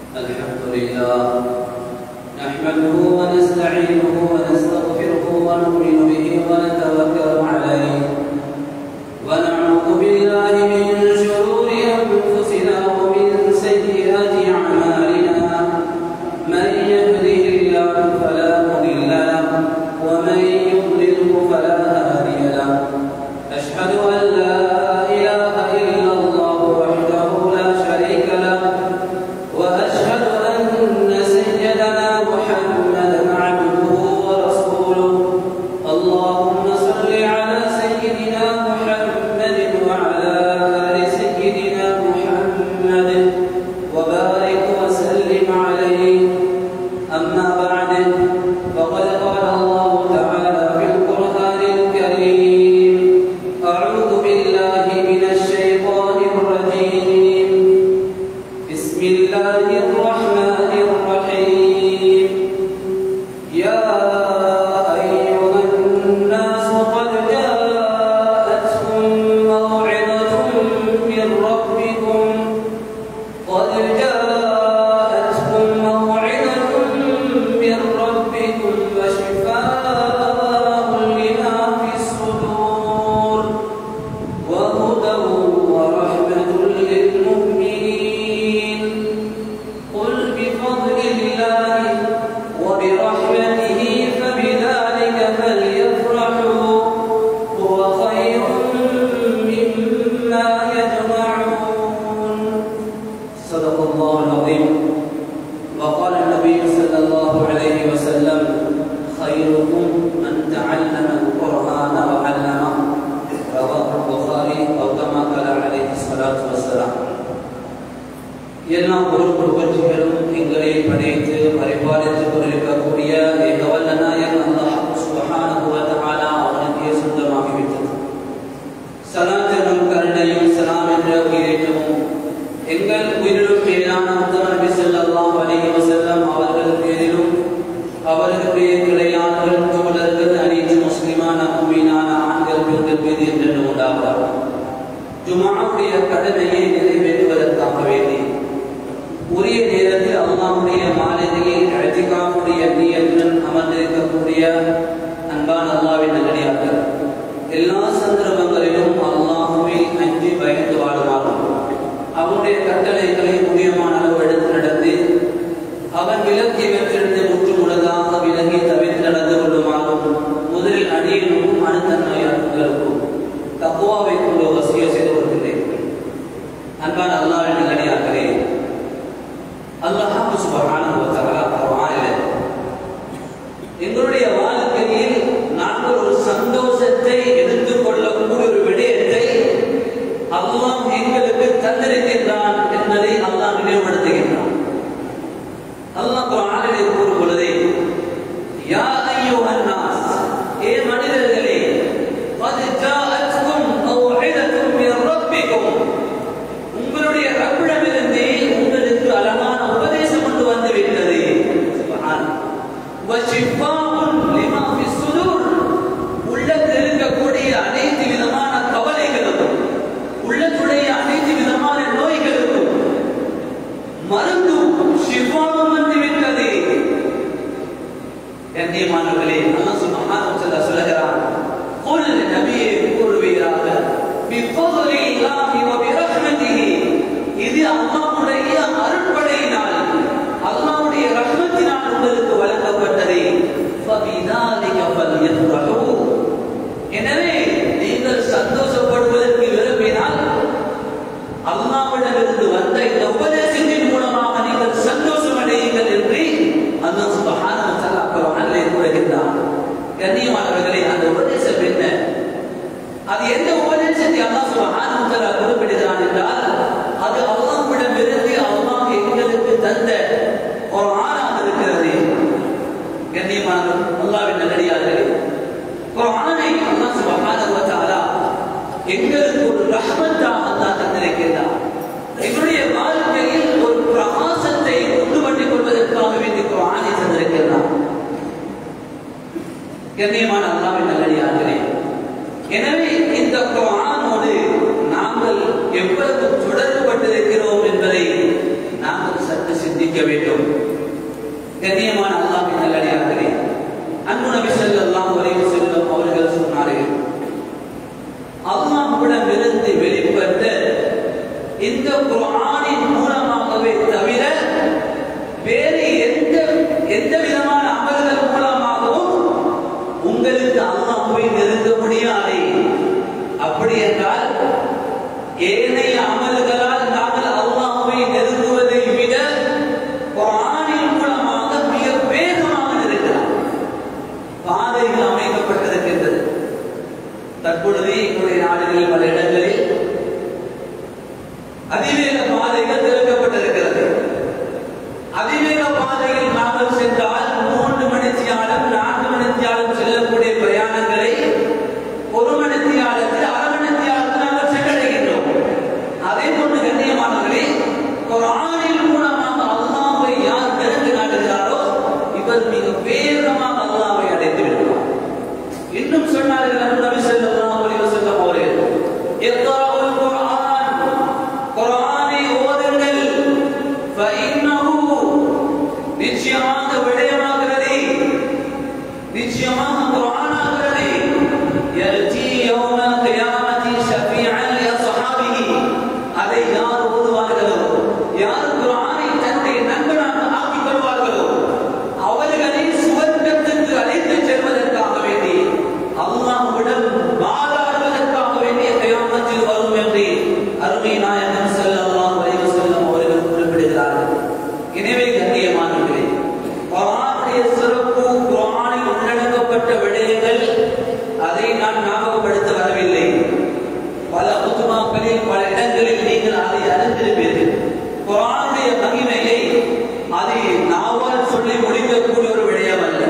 الحمد لله نحمده ونستعينه ونستغفره ونؤمن به ونتوكل عليه ونعوذ بالله من شرور انفسنا ومن سيئات اعمالنا من يهده الله فلا مضل له ومن يضلله فلا هادي له اشهد ان لا اله الا الله وحده لا شريك له واشهد ان سيدنا محمدا عبده ورسوله اللهم صل على سيدنا محمد وعلى ال سيدنا محمد وبارك وسلم عليه اما بعد فقد قال الله تعالى في القران الكريم اعوذ بالله من الشيطان الرجيم بسم الله الرحمن الرحيم يا أيها الناس قد جاءتكم موعظة من ربكم قد جاءتكم موعظة من ربكم وشفاء لما في الصدور وهدى ورحمة للمؤمنين قل بفضل الله وبرحمته فبذلك فليفرحوا هو خير مما يجمعون صدق الله العظيم وقال النبي صلى الله عليه وسلم خيركم من تعلم القرآن وعلمه رواه البخاري أو كما قال عليه الصلاة والسلام எல்லா பொருட்கள் உபற்றிகளும் எங்களை படைத்து பரிபாலித்துக் கொண்டிருக்கக்கூடிய ஏகவல்ல நாயகன் அல்லாஹ் சுப்ஹானஹு வ தஆலா அவனுக்கே சொந்தமாகிவிட்டது சலாத் எனும் கருணையும் சலாம் என்ற உயிரேற்றமும் எங்கள் உயிரிலும் மேலான உத்தம நபி ஸல்லல்லாஹு அலைஹி வஸல்லம் அவர்கள் பேரிலும் அவர்களுடைய கிளையான்கள் தோழர்கள் அனைத்து முஸ்லிமான முஃமினான ஆண்கள் பெண்கள் மீது என்றென்று உண்டாவதாக ஜுமாவுடைய கடமையை நிறைவேற்றுவதற்காக வேண்டி உரிய நேரத்தில் அல்லாஹ்வுடைய மாளிகையில் அழைத்திக்காவுடைய நீயத்துடன் அமர்ந்திருக்கக்கூடிய அன்பான அல்லாவின் நல்லடியார்கள் எல்லா சந்தர்ப்பங்களிலும் அல்லாஹுவை அஞ்சி பயந்து வாழுமாறும் அவனுடைய கட்டளைகளை முடியமான அளவு எடுத்து நடந்து அவன் விலக்கி வெற்றிருந்து முற்று முழுதாக விலகி தவிர்த்து நடந்து கொள்ளுமாறும் முதலில் அடியனுக்கும் அணுத்தன்மையாளர்களுக்கும் தக்குவாவை கொண்டு வசிய செய்து கொள்கிறேன் அன்பான அல்லாவின் நல்லடியார்களே அல்லாஹ் சுபஹானஹு வ தஆலா குர்ஆனில் எங்களுடைய வாழ்க்கையில் நாங்கள் ஒரு சந்தோஷத்தை எடுத்துக் கொள்ளக்கூடிய ஒரு விடயத்தை அல்லாஹ் எங்களுக்கு தந்திருக்கின்றான் என்பதை அல்லாஹ் நினைவுபடுத்துகின்றான் அல்லாஹ் குர்ஆனிலே கூறும் பொழுதே யா அய்யுஹன் நாஸ் ஏ மனிதர்களே قد جاءتكم موعظة من ربكم உங்களுடைய ரப்பிடமிருந்து உங்களுக்கு அழகான உபதேசம் கொண்டு வந்து விட்டது சுப்ஹான் வஷிஃபாஉன் லிமா ஃபி சுதூர் உள்ளத்தில் இருக்கக்கூடிய அனைத்து விதமான கவலைகளுக்கும் உள்ளத்துடைய அனைத்து விதமான நோய்களுக்கும் மருந்தும் ஷிஃபாவும் வந்து விட்டது கண்ணியமானவர்களே அல்லாஹ் சுப்ஹானஹு வ தஆலா சொல்கிறான் குல் நபியே கூறுவீராக பிஃபضل الله وبرحمته இது அல்லாஹ்வுடைய அருட்படையினால் அல்லாஹ்வுடைய ரஹ்மத்தினால் உங்களுக்கு வழங்கப்பட்டது فبذلك فليفرحوا எனவே நீங்கள் சந்தோஷப்படுவதற்கு விரும்பினால் அல்லாஹ்விடமிருந்து வந்த இந்த உபதேசத்தின் மூலமாக நீங்கள் சந்தோஷம் அடையுங்கள் என்று அல்லாஹ் சுப்ஹானஹு வ தஆலா குர்ஆனிலே கூறுகின்றார் கண்ணியமானவர்களே அந்த உபதேசம் என்ன அது எந்த உபதேசத்தை அல்லாஹ் சுப்ஹானஹு வ தஆலா குறிப்பிடுகிறான் என்றால் அது அல்லாஹ்விடமிருந்து அல்லாஹ் எங்களுக்கு தந்த குர்ஆனாக இருக்கிறது கண்ணியமான அல்லாஹ்வின் நல்லடியார்களே குர்ஆனை அல்லாஹ் சுப்ஹானஹு வ தஆலா எங்களுக்கு ஒரு ரஹ்மத்தாக அல்லாஹ் தந்திருக்கிறார் எங்களுடைய வாழ்க்கையில் ஒரு பிரகாசத்தை கொண்டு பண்ணிக் கொள்வதற்காக வேண்டி குர்ஆனை தந்திருக்கிறார் கண்ணியமான அல்லாஹ்வின் நல்லடியார்களே எனவே இந்த குர்ஆனோடு நாங்கள் எவ்வளவு தொடர்பு பட்டிருக்கிறோம் என்பதை நாங்கள் சற்று சிந்திக்க அல்லாஹ்விடம் இருந்து வெளிப்பட்ட இந்த குர்ஆனின் மூலமாகவே தவிர வேறு எந்த எந்த விதமான அமல்கள் மூலமாகவும் உங்களுக்கு அல்லாஹ்வை நெருங்க முடியாது அப்படி என்றால் ஏனைய அமல்களால் நாங்கள் அல்லாஹ்வை நெருங்குவதை விட குர்ஆனின் மூலமாக மிக வேகமாக நெருங்கலாம் பாதைகள் அமைக்கப்பட்டிருக்கின்றது தற்பொழுது எங்களுடைய நாடுகளில் பல இடங்களில் அதிவேக பாதைகள் திறக்கப்பட்டிருக்கிறது அதிவேக பாதையில் நாங்கள் சென்றால் மூன்று மணித்தியாலம் நான்கு மணித்தியாலம் செல்லக்கூடிய பிரயாணங்களை ஒரு மணித்தியாலத்தில் அரை மணித்தியாலத்தில் நாங்கள் சென்றடைகின்றோம் அதே போன்று கண்ணியமானவர்களே குர்ஆனின் மூலமாக அல்லாஹ்வை யார் நெருங்கி நாடுகிறாரோ இவர் மிக வேகமாக அல்லாஹ்வை அடைந்து விடுவார் இன்னும் சொன்னார்கள் நபி ஸல்லல்லாஹு அலைஹி வஸல்லம் அவர்கள் இக்ராஉல் குர்ஆன் குர்ஆனை ஓதுங்கள் ஃபஇன்னஹு நிச்சயமாக விடயமாகிறது நிச்சயமாக குர்ஆனாகிறது யர்ஜி யௌமல் கியாமத்தி ஷஃபீஅன் லி அஸ்ஹாபிஹி அதை யார் ஓதுவார்களோ யார் குர்ஆனை தன்னுடைய நண்பனாக ஆக்கிக் கொள்வார்களோ அவர்களை சுவர்க்கத்துக்கு அழைத்துச் செல்வதற்காக வேண்டி அல்லாஹ்விடம் வாதாடுவதற்காக வேண்டிய கயாமத்தில் வரும் என்று அருமை நாயகம் ஸல்லல்லாஹு அலைஹி வஸல்லம் அவர்கள் குறிப்பிடுகிறார்கள் எனவே கண்ணியமானவர்களே குர்ஆனுடைய சிறப்பு குர்ஆனில் உள்ளடக்கப்பட்ட விடயங்கள் அதை நான் ஞாபகப்படுத்த வரவில்லை பல புத்துமாக்களில் பல இடங்களில் நீங்கள் அதை அறிந்திருப்பீர்கள் குர்ஆனுடைய மகிமையை அதை நாவால் சொல்லி முடிக்கக்கூடிய ஒரு விடயம் அல்ல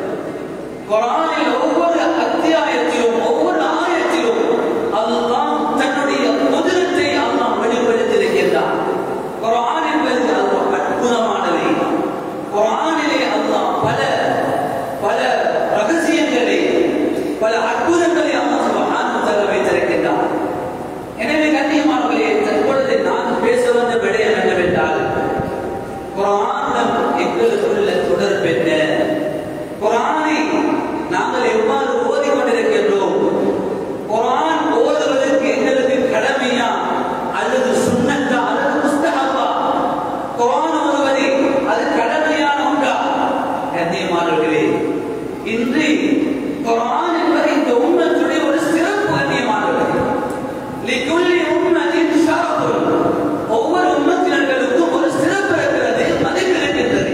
குர்ஆனில் ஒவ்வொரு அத்தியாயத்திலும் ஒவ்வொரு ஆயத்திலும் அல்லாஹ் தன்னுடைய குதிரத்தை அல்லாஹ் வெளிப்படுத்தியிருக்கின்றான் குர்ஆன் என்பது அல்லாஹ் அற்புதமானது குர்ஆனிலே அல்லாஹ் பல பல ரகசியங்களை பல அற்புதங்களை அல்லாஹ் சுப்ஹானஹு வ தஆலா வைத்திருக்கின்றான் எனவே கண்ணியமானவர்களே தற்பொழுது நான் பேச வந்த விடயம் என்னவென்றால் குர்ஆனுடன் எங்களுக்குள்ள தொடர்பு என்ன குர்ஆனை நாங்கள் எவ்வாறு ஓதிக் கொண்டிருக்கின்றோம் குர்ஆன் ஓதுவதற்கு எங்களுக்கு கடமையா அல்லது சுன்னத்தா அல்லது முஸ்தஹப்பா குர்ஆன் ஓதுவதை அது கடமையான ஒன்றா கண்ணியமானவர்களே இன்று குர்ஆன் என்பது இந்த உம்மத்துடைய ஒரு சிறப்பு கண்ணியமானவர்களே லிகுல்லி உம்மத்தின் ஷரஃபுன் ஒவ்வொரு உம்மத்தினர்களுக்கும் ஒரு சிறப்பு இருக்கிறது மதிப்பு இருக்கின்றது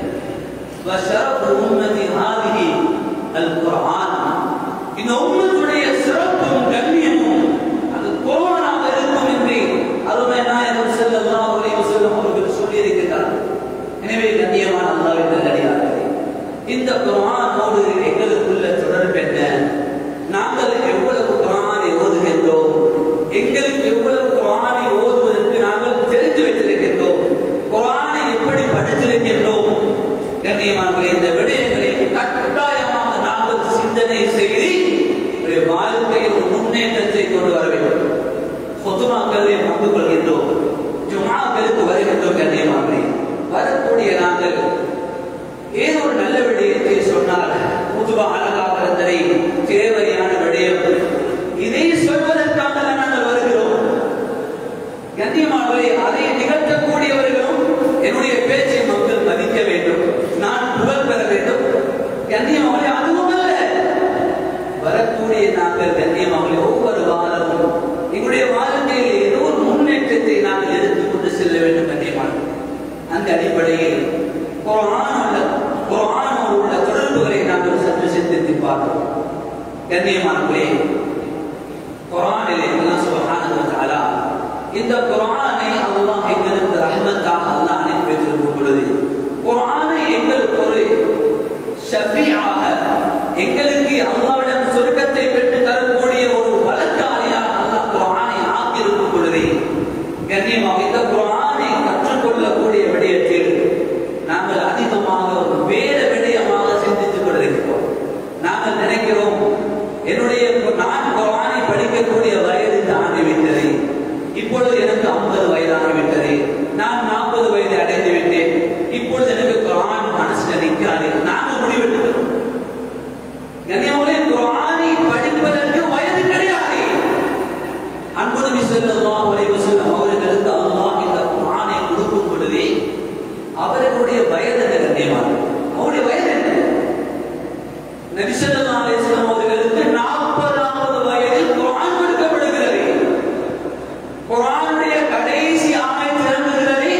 وشرف أمة هذه القرآن இந்த உம்மத்துடைய சிறப்பும் கண்ணியமும் அது குர்ஆனாக இருக்கும் என்று அருமை நாயகம் ஸல்லல்லாஹு அலைஹி வஸல்லம் அவர்கள் சொல்லியிருக்கிறார் எனவே கண்ணியமான அல்லாஹ்வின் நல்லடியார்களே இந்த குர்ஆனோடு எங்களுக்குள்ள தொடர்பு என்ன நாங்கள் எவ்வளவு குர்ஆனை ஓதுகின்றோம் எங்களுக்கு எவ்வளவு குர்ஆனை ஓதுவதற்கு நாங்கள் தெரிந்து வைத்திருக்கின்றோம் குர்ஆனை எப்படி படித்திருக்கின்றோம் கண்ணியமானவர்களே இந்த விடயங்களை கட்டாயமாக நாங்கள் சிந்தனை செய்து ஒரு வாழ்க்கையில் ஒரு முன்னேற்றத்தை கொண்டு வர வேண்டும் பொதுமாக்களை பங்கு கொள்கின்றோம் ஜுமாக்களுக்கு வருகின்றோம் கண்ணியமானவர்களே வரக்கூடிய நாங்கள் ஏதோ ஒரு நல்ல விடயத்தை சொன்னால் புதுவா அழகாக இருந்ததை தேவையான விடயம் இதை சொல்வதற்காக தான் நாங்கள் வருகிறோம் கண்ணியமானவரை அதை நிகழ்த்தக்கூடியவர்களும் என்னுடைய பேச்சை மக்கள் மதிக்க வேண்டும் நான் புகழ் பெற வேண்டும் கண்ணியமாவளை அதுவும் அல்ல வரக்கூடிய நாங்கள் கண்ணியமாவளை ஒவ்வொரு வாரமும் எங்களுடைய வாழ்க்கையில் ஏதோ ஒரு முன்னேற்றத்தை நாங்கள் எடுத்துக்கொண்டு செல்ல வேண்டும் கண்ணியமானவர் அந்த அடிப்படையில் குர்ஆன் உள்ள குர்ஆனோடு உள்ள தொடர்புகளை நாங்கள் சற்று சிந்தித்து பார்த்தோம் கண்ணியமானவர்களே குர்ஆனிலே அல்லாஹ் சுப்ஹானஹு வ தஆலா இந்த குர்ஆனை அல்லாஹ் எங்களுக்கு ரஹ்மத்தாக அல்லாஹ் அனுப்பி வைத்திருக்கும் பொழுது குர்ஆனை எங்களுக்கு ஒரு ஷஃபீஆக எங்களுக்கு அல்லாஹ்விடம் சொர்க்கத்தை பெற்று தரக்கூடிய ஒரு வழக்காளியாக அல்லாஹ் குர்ஆனை ஆக்கியிருக்கும் பொழுது கண்ணியமாக இந்த குர்ஆனை கற்றுக்கொள்ளக்கூடிய விடயத்தில் நாங்கள் அதிகமாக வேற விடயமாக சிந்தித்துக் கொண்டிருக்கிறோம் நாங்கள் நினைக்கிறோம் என்னுடைய நான் குர்ஆனை படிக்கக்கூடிய வயது தாண்டிவிட்டது இப்பொழுது எனக்கு ஐம்பது வயதாகிவிட்டது நான் நாற்பது வயது அடைந்து விட்டேன் இப்பொழுது எனக்கு குர்ஆன் மனசுல நிற்காது நாங்கள் முடிவெடுக்கிறோம் கண்ணியமானவர்களே, குர்ஆனை படிப்பதற்கு வயது கிடையாது நபி ஸல்லல்லாஹு அலைஹி வஸல்லம் அவர்களுக்கு அல்லாஹ் இந்த குர்ஆனை கொடுக்கும் பொழுது அவர்களுடைய வயது என்ன கண்ணியமானது அவருடைய வயது என்ன நபி ஸல்லல்லாஹு அலைஹி வஸல்லம் அவர்களுக்கு 40வது வயதில் குர்ஆன் கொடுக்கப்படுகிறது குர்ஆனுடைய கடைசி ஆயத் இறங்குகிறது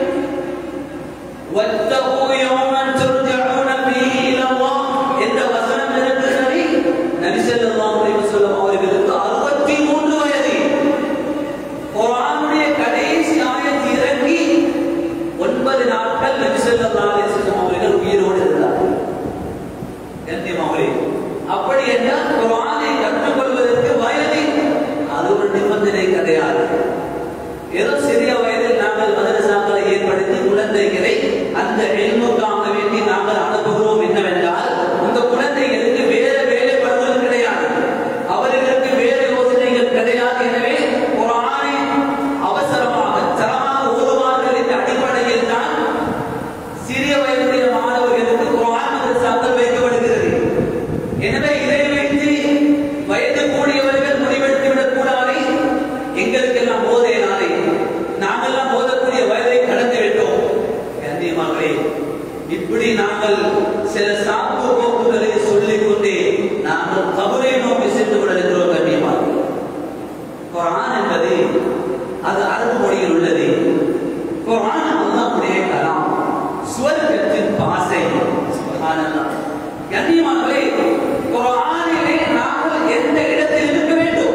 واتقوا يوما ترجعون فيه الى الله என்ற வசனம் இருக்கிறது நபி ஸல்லல்லாஹு அலைஹி வஸல்லம் அவர்களுக்கு 63 வயது குர்ஆனுடைய கடைசி ஆயத் இறங்கி ஒன்பது நாட்கள் நபி ஸல்லல்லாஹு அலைஹி வஸல்லம் அவர்கள் உயிரோடு இருந்தார்கள் கண்ணியமாகவே அப்படி என்றால் குர்ஆனை கற்றுக்கொள்வதற்கு வயது அது ஒரு நிபந்தனை கிடையாது ஏதோ சிறிய வயதில் நாங்கள் மதரசாக்களை ஏற்படுத்தி குழந்தைகளை அந்த எல்முக்காக வேண்டி நாங்கள் அனுப்புகிறோம் என்னவென்றால் அந்த குழந்தைகளுக்கு வேற வேலைப்படுவது கிடையாது அவர்களுக்கு வேற யோசனைகள் கிடையாது எனவே ஒரு ஆணை அவசரமாக தரமாக ஓதுவார்கள் என்ற அடிப்படையில் தான் சிறிய வயதுடைய மாணவர்களுக்கு குர்ஆன் மதரசாக்கள் வைக்கப்படுகிறது எனவே இதை வைத்து வயது கூடியவர்கள் முடிவெடுத்து விடக் கூடாது எங்களுக்கெல்லாம் போதே நாளை நாங்கெல்லாம் போதக்கூடிய வயதை கடந்து விட்டோம் கண்ணியமாகவே இப்படி நாங்கள் சில சாப்பு போக்குகளை சொல்லிக் கொண்டே நாங்கள் கபரை நோக்கி சென்று விடுகிறோம் கண்ணியமாக குர்ஆன் என்பது அது அரபு மொழியில் உள்ளது குர்ஆன் அல்லாஹ்வுடைய கலாம் சுவர்க்கத்தின் பாசை சுப்ஹானல்லாஹ் கண்ணியமானவர்களே குர்ஆனிலே நாங்கள் எந்த இடத்தில் இருக்க வேண்டும்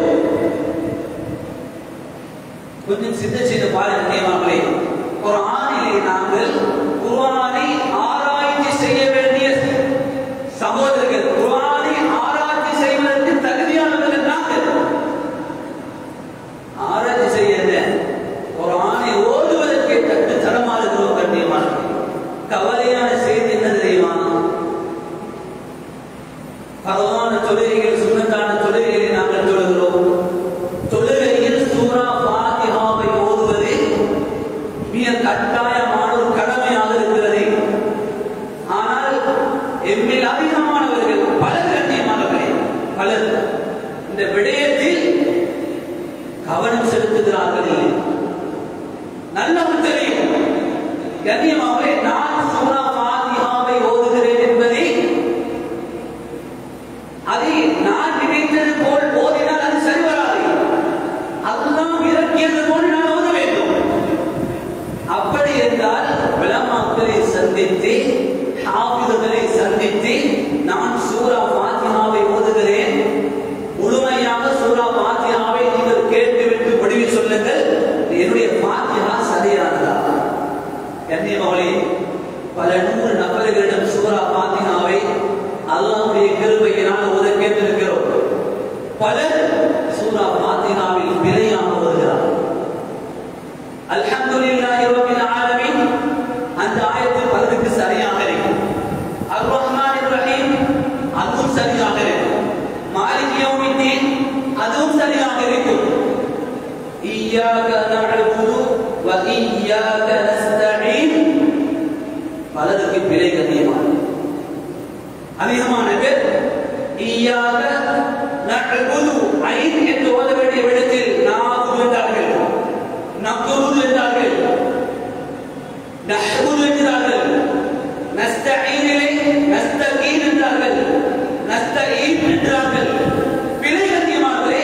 கொஞ்சம் சிந்த செய்து பாருங்க கண்ணியமானவர்களே குர்ஆனிலே நாங்கள் குர்ஆனை ஆராய்ச்சி செய்ய வேண்டிய சகோதரர்கள் குர்ஆனை ஆராய்ச்சி செய்வதற்கு தகுதியானவர்கள் நாங்கள் ஆராய்ச்சி செய்ய என்ன? குர்ஆனை ஓதுவதற்கே தட்டு தடமாறுகிறோம் கண்ணியமானவர்களே கவலையான செய்தி என்ன தெரியுமா பரவான தொழுகைகள் சுண்ணத்தான தொழுகைகளை நாங்கள் தொழுகிறோம் தொழுகையில் சூரா ஃபாத்திஹாவை ஓதுவது மிக கட்டாயமான ஒரு கடமையாக இருக்கிறது ஆனால் எம்மில் அதிகமானவர்கள் பலர் கண்ணியமானவர்களே பலர் இந்த விடயத்தில் கவனம் செலுத்துகிறார்கள் இல்லை நல்லவன் தெரியும் கண்ணியமாகவே நான் சூரா ஃபாத்திஹாவை ஓதுகிறேன் என்பதை அதை நான் நினைத்தது போல் ஓதினால் அது சரி வராது அல்லாஹ் இறக்கியது போல் நான் ஓத வேண்டும் அப்படி என்றால் விளமாக்களை சந்தித்து ஹாஃபிதுகளை சந்தித்து நான் சூரா ஃபாத்திஹாவை ஓதுகிறேன் முழுமையாக சூரா ஃபாத்திஹாவை நீங்கள் கேட்டுவிட்டு முடிவு சொல்லுங்கள் என்னுடைய ஃபாத்திஹா சரியானதா கண்ணியமகளே பல நூறு நபர்களிடம் சூரா ஃபாத்திஹாவை அல்லாஹ்வுடைய கிருபையினால் ஓத கேட்டிருக்கிறோம் பலர் சூரா ஃபாத்திஹாவில் பிழையாக ஓதுகிறார் அல்ஹம்துலில்லாஹி ரப்பில் ஆலமீன் அந்த ஆயத்து பலருக்கு சரியாக இருக்கும் அர் ரஹ்மானிர் ரஹீம் அதுவும் சரியாக இருக்கும் மாலிக் யௌமித்தீன் அதுவும் சரியாக இருக்கும் இய்யாக நஅபுது வ இய்யாக நஸ்தஈன் பலருக்கு பிழை கண்ணியமானது அதிகமான பேர் ஈயாக நஅபுது ஐன் என்று ஓத வேண்டிய விடத்தில் நாகுது என்றார்கள் நக்குருது என்றார்கள் நஹ்புது என்றார்கள் நஸ்தஈனிலே நஸ்தகீன் என்றார்கள் நஸ்தஈன் என்றார்கள் பிழை கண்ணியமானவரே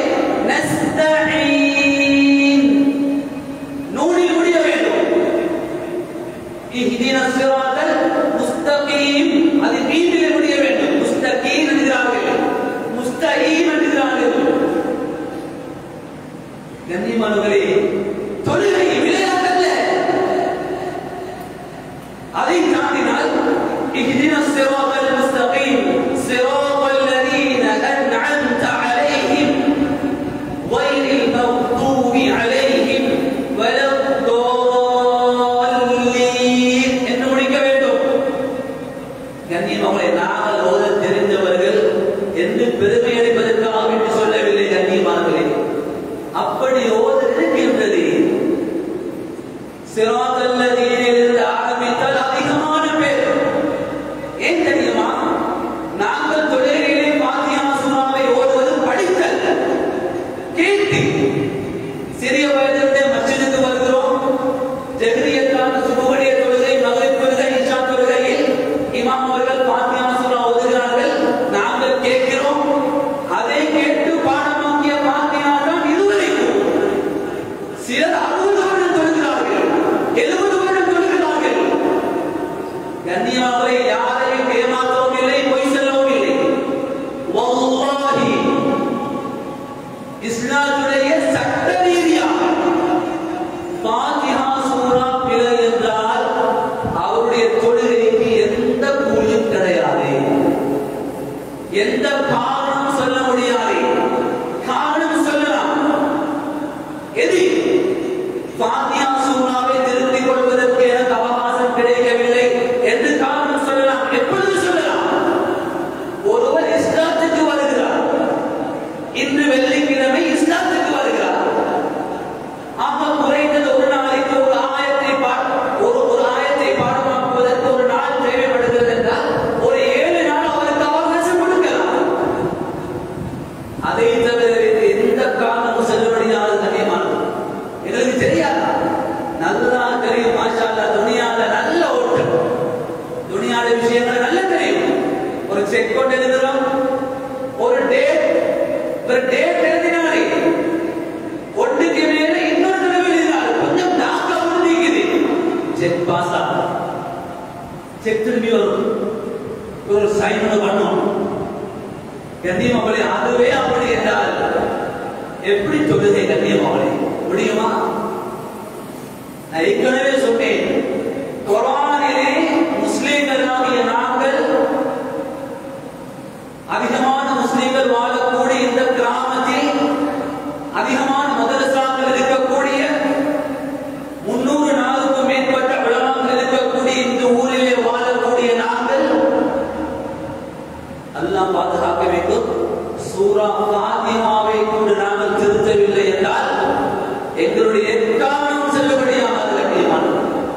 நஸ்தஈன் நூலில் முடிய வேண்டும் இஹ்தின சிராத்தல் முஸ்தகீம் அது நீண்டிலே முடிய வேண்டும் முஸ்தகீம் என்கிறார்கள் முஸ்தகீம் என்கிறார்கள் கண்ணியமானவர்களே தொழுகை விளையாட்டல்ல அதை தாண்டினால் இஹ்தின சிராத்தல் முஸ்தகீம் சிராத்தல் லதீன அன்அம்த அலைஹிம் غير المغضوب عليهم ولا الضالين என்று முடிக்க வேண்டும் கண்ணியமாவளை நாங்கள் ஓத தெரிந்தவர்கள் என்று பெருமை அடைப்பதற்காக வேண்டி சொல்லவில்லை கண்ணியமானவர்களே அப்படி ஓத இருக்கின்றது சிறிய வயதிலிருந்தே மஸ்ஜிதுக்கு வருகிறோம் ஜெகரியத்தான சுபுகடிய தொழுகை மகளிர் தொழுகை இஷா தொழுகையில் இமாம் அவர்கள் பாத்தியா சூரா ஓதுகிறார்கள் நாங்கள் கேட்கிறோம் அதை கேட்டு பாடமாக்கிய பாத்தியா தான் இதுவரைக்கும் சிலர் அறுபது வருடம் தொழுகிறார்கள் எழுபது வருடம் தொழுகிறார்கள் கண்ணியமாவரை யாரையும் ஏமாற்றவும் இல்லை பொய் சொல்லவும் இல்லை வல்லாஹி இஸ்லாத்துடைய சட்ட ரீதியாக ஃபாத்திஹா சூரா பிழை என்றால் அவருடைய தொழுகைக்கு எந்த கூலியும் கிடையாது எந்த காரணம் சொல்ல முடியாது காரணம் சொல்லலாம் எது ஃபாத்திஹா சூராவை திருத்திக் கொள்வதற்கு எனக்கு அவகாசம் கிடைக்கவில்லை என்று காரணம் சொல்லலாம் எப்பொழுது சொல்லலாம் ஒருவர் இஸ்லாத்துக்கு வருகிறார் இன்று வெள்ளிக்கிழமை இஸ்லாத்துக்கு வருகிறார் ஆக குறைந்தது ஒரு நாளைக்கு ஒரு ஆயத்தை பா- ஒரு ஒரு ஆயத்தை பாடமாக்குவதற்கு ஒரு நாள் தேவைப்படுகிறது என்றால் ஒரு ஏழு நாள் அவருக்கு அவகாசம் கொடுக்கலாம் அதை தவிர வேறு எந்த காரணமும் செல்லுபடியானது கண்ணியமானது எங்களுக்கு தெரியாதா நல்லா தெரியும் மாஷா அல்லாஹ் துணியால நல்ல ஓட்டம் துணியாட விஷயங்கள் நல்ல தெரியும் ஒரு செக் கொண்டு எழுதுறோம் ஒரு டேட் ஒரு டேட் எழுதினாரு ஒன்றுக்கு மேல இன்னொரு தடவை எழுதினாரு கொஞ்சம் தாக்க முடியுது செக் பாஸ் ஆகும் செக் திரும்பி வரும் ஒரு சைன் ஒன்று பண்ணும் கண்ணியம் அவளை அதுவே அப்படி என்றால் எப்படி தொழுகை கண்ணியம் அவளை முடியுமா நான் ஏற்கனவே சொன்னேன் குரானிலே முஸ்லிம்களாகிய நாங்கள் அதிகமான முஸ்லிம்கள் வாழக்கூடிய இந்த கிராமத்தில் அதிகமான மதரசாக்கள் இருக்கக்கூடிய முன்னூறு நாளுக்கும் மேற்பட்ட விழாக்கள் இருக்கக்கூடிய இந்த ஊரிலே வாழக்கூடிய நாங்கள் அல்லாஹ் பாதுகாக்க வேண்டும் சூரா ஃபாத்திமாவை கொண்டு நாங்கள் திருத்தவில்லை என்றால் எங்களுடைய எக்காரணம் செல்லுபடியானது கண்ணியமானது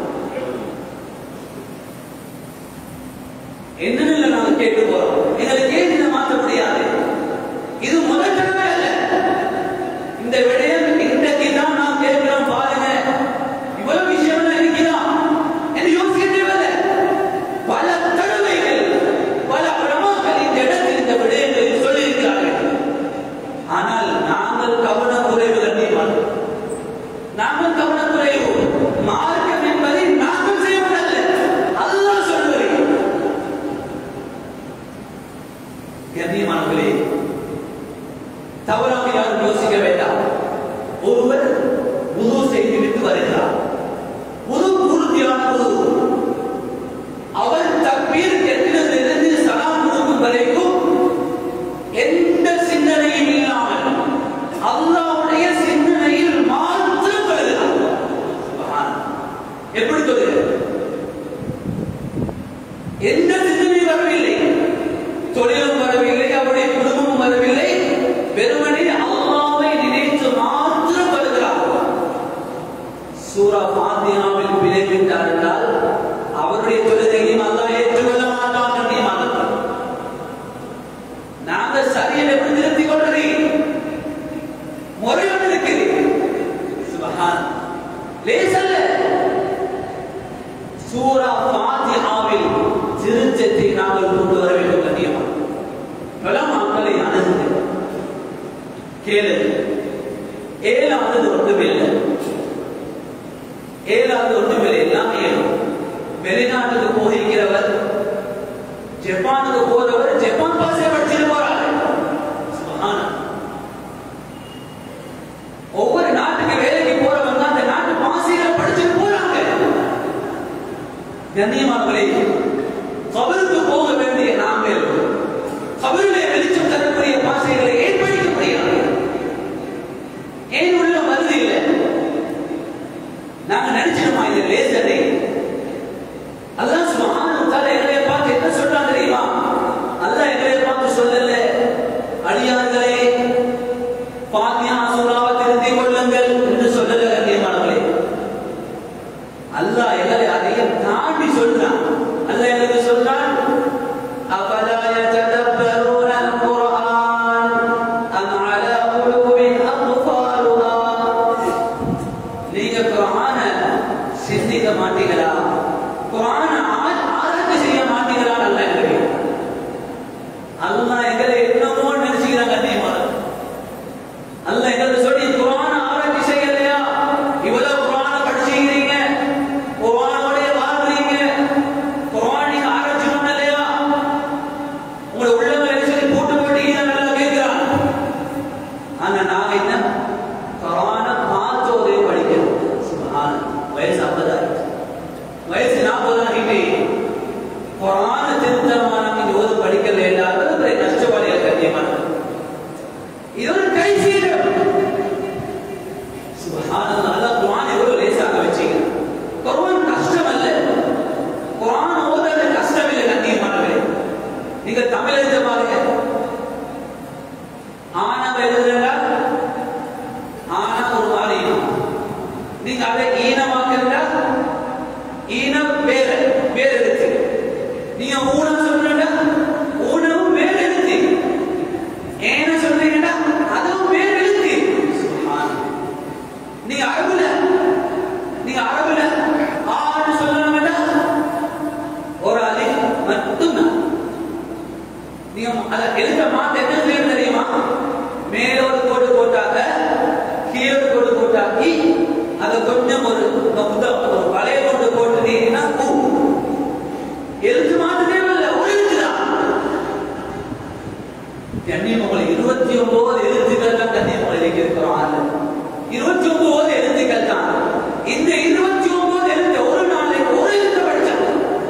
என்னென்ன நாங்கள் கேட்டு போறோம் எங்களுக்கு ஏன் இதை மாற்ற முடியாது இது முதல் தடவை அல்ல இந்த விடயம் இன்றைக்கு தான் நாம் கேட்கிறோம் பாருங்க இவ்வளவு விஷயம் இருக்கிறா என்று யோசிக்க தேவையில்லை பல தடவைகள் பல பிரமாக்கள் இந்த இடத்தில் இந்த விடயங்களில் சொல்லியிருக்கிறார்கள் ஆனால் நாங்கள் கவனம் குறைவு கண்டிப்பார்கள் நாங்கள் கவனம் குறைவு மார்க்கம் என்பதை நாங்கள் செய்வதல்ல அல்லாஹ் சொல்லுகிறேன் கண்ணியமானவர்களே தவறாக யாரும் யோசிக்க வேண்டாம் ஒருவர் உது செய்துவிட்டு வருகிறார் உது பூர்த்தியான உது அவர் தக்பீர் எட்டினதிலிருந்து சலாம் கொடுக்கும் வரைக்கும் எந்த சிந்தனையும் இல்லாமல் அல்லாஹ்வுடைய சிந்தனையில் மாத்திரம் வருகிறார் சுப்ஹான். எப்படி சொல்லுகிறது எந்த சிந்தனையும் வரவில்லை தொழிலும் வரவில்லை அவருடைய குடும்பமும் வரவில்லை வெறுமனே அல்லாவை நினைத்து மாத்திரம் வருகிறார் சூரா பாத்தியாவில் விளைவிட்டார் என்றால் அவருடைய தொழுகையும் அல்லாஹ் ஏற்றுக்கொள்ள மாட்டான் கண்ணியமானவர் நாங்க சரியை எப்படி திருத்திக் கொள்றது முறையோடு இருக்குது சுபஹான் லேசல்ல சூரா ஃபாத்திஹாவில் திருச்சத்தை நாங்கள் கொண்டு வர வேண்டும் கண்ணியமா பலமாக்களை அணுகுது கேளு ஏழாவது ஒன்றுமில்லை ஏழாவது ஒன்றுமில்லை எல்லாம் ஏழும் வெளிநாட்டுக்கு போகிறவர் ஜப்பானுக்கு போறவர் ஜப்பான் பாஷை படிச்சுட்டு போறாரு சுபஹானல்லாஹ். ஒவ்வொரு நாட்டுக்கு வேலைக்கு போறவங்க அந்த நாட்டு பாசைகளை படிச்சுட்டு போறாங்க கண்ணியமானவர்களே கபருக்கு போக வேண்டிய நாங்கள் கபரிலே வெளிச்சம் தரக்கூடிய பாசைகளை ஏன் படிக்க முடியாது ஏன் உள்ள வருது இல்லை நாங்க நினைச்சிருமா இது லேசரை அல்லாஹ் சுப்ஹானஹு வ தஆலா எங்களை பார்த்து என்ன சொல்றாங்க தெரியுமா அல்லாஹ் எங்களை பார்த்து சொல்லல அடியார்களே ஃபாத்திஹா சூராவை திருத்திக் கொள்ளுங்கள் என்று சொல்லல கண்ணியமானவர்களே அல்லாஹ் எங்களை அதையும் தாண்டி சொல்றான் அல்லாஹ் எங்களுக்கு சொல்றான் அஃபலா யததப்பரூன அல்-குர்ஆன் அம் அலா குலூபின் அக்ஃபாலுஹா சுப்ஹானல்லாஹ் அல்லாஹ் குர்ஆன் எவ்வளவு லேசாக வச்சீங்க குர்ஆன் கஷ்டம் அல்ல குர்ஆன் ஓதுறது கஷ்டம் இல்லை கண்ணியமானவரே நீங்க தமிழ் எழுத பாருங்க ஆனவ எழுதுறா ஆனா ஒரு மாதிரி இருக்கும். நீங்க அதை ஈனமாக்குறா ஈனம் வேற வேற எழுத்து நீங்க ஊனம் சொல்றா ஊனமும் வேற எழுத்து ஏன சொல்றீங்கன்னா அதுவும் வேற எழுத்து சுப்ஹானல்லாஹ். நீங்க அரபுல நீங்க அரபுல ஆன்னு சொல்லணும்னா ஒரு அலிஃப் மட்டும்தான் நீங்க அத எழுத மாத்த என்ன செய்யணும் தெரியுமா மேல ஒரு கோடு போட்டாக்க கீழே ஒரு கோடு போட்டாக்கி அதை கொஞ்சம் ஒரு முத ஒரு வளைய கொண்டு போட்டுட்டீங்கன்னா பூ எழுத்து மாத்த தேவையில்லை ஒரு எழுத்துதான் கண்ணியமங்களை இருபத்தி ஒன்பது எழுத்துக்கள் தான் கண்ணியமங்களை இருக்கிறோம் இருபத்தி ஒன்பது எழுத்துக்கள் தான் இந்த இருபத்தி ஒன்பது எழுத்து ஒரு நாளைக்கு ஒரு எழுத்து படிச்சாங்க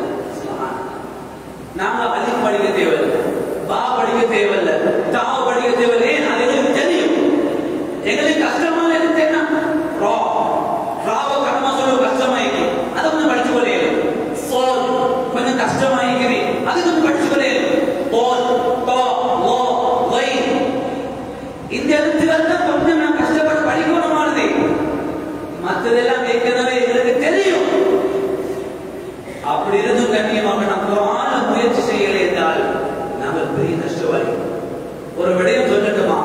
நாங்க அலிஃப் படிக்க தேவையில்லை பா படிக்க தேவையில்லை தா படிக்க தேவையில்லை ஏன் அது எங்களுக்கு தெரியும் எங்களுக்கு கஷ்டமான எழுத்து என்ன ரா ராவ கடமா சொல்ல கஷ்டமாயிக்கு அதை கொஞ்சம் படிச்சு கொள்ளையில சோல் கொஞ்சம் கஷ்டமாயிக்குது அது கொஞ்சம் படிச்சு கொள்ளையில போல் தோ லோ வை இந்த எழுத்துக்கள் தான் கொஞ்சம் நான் கஷ்டப்பட்டு படிக்கணுமானது மற்றதெல்லாம் ஏற்கனவே எங்களுக்கு தெரியும் அப்படி இருந்தும் கண்ணியமாக நாம் குரான முயற்சி செய்யலை என்றால் நாங்கள் பெரிய நஷ்டவாளி ஒரு விடயம் சொல்லட்டுமா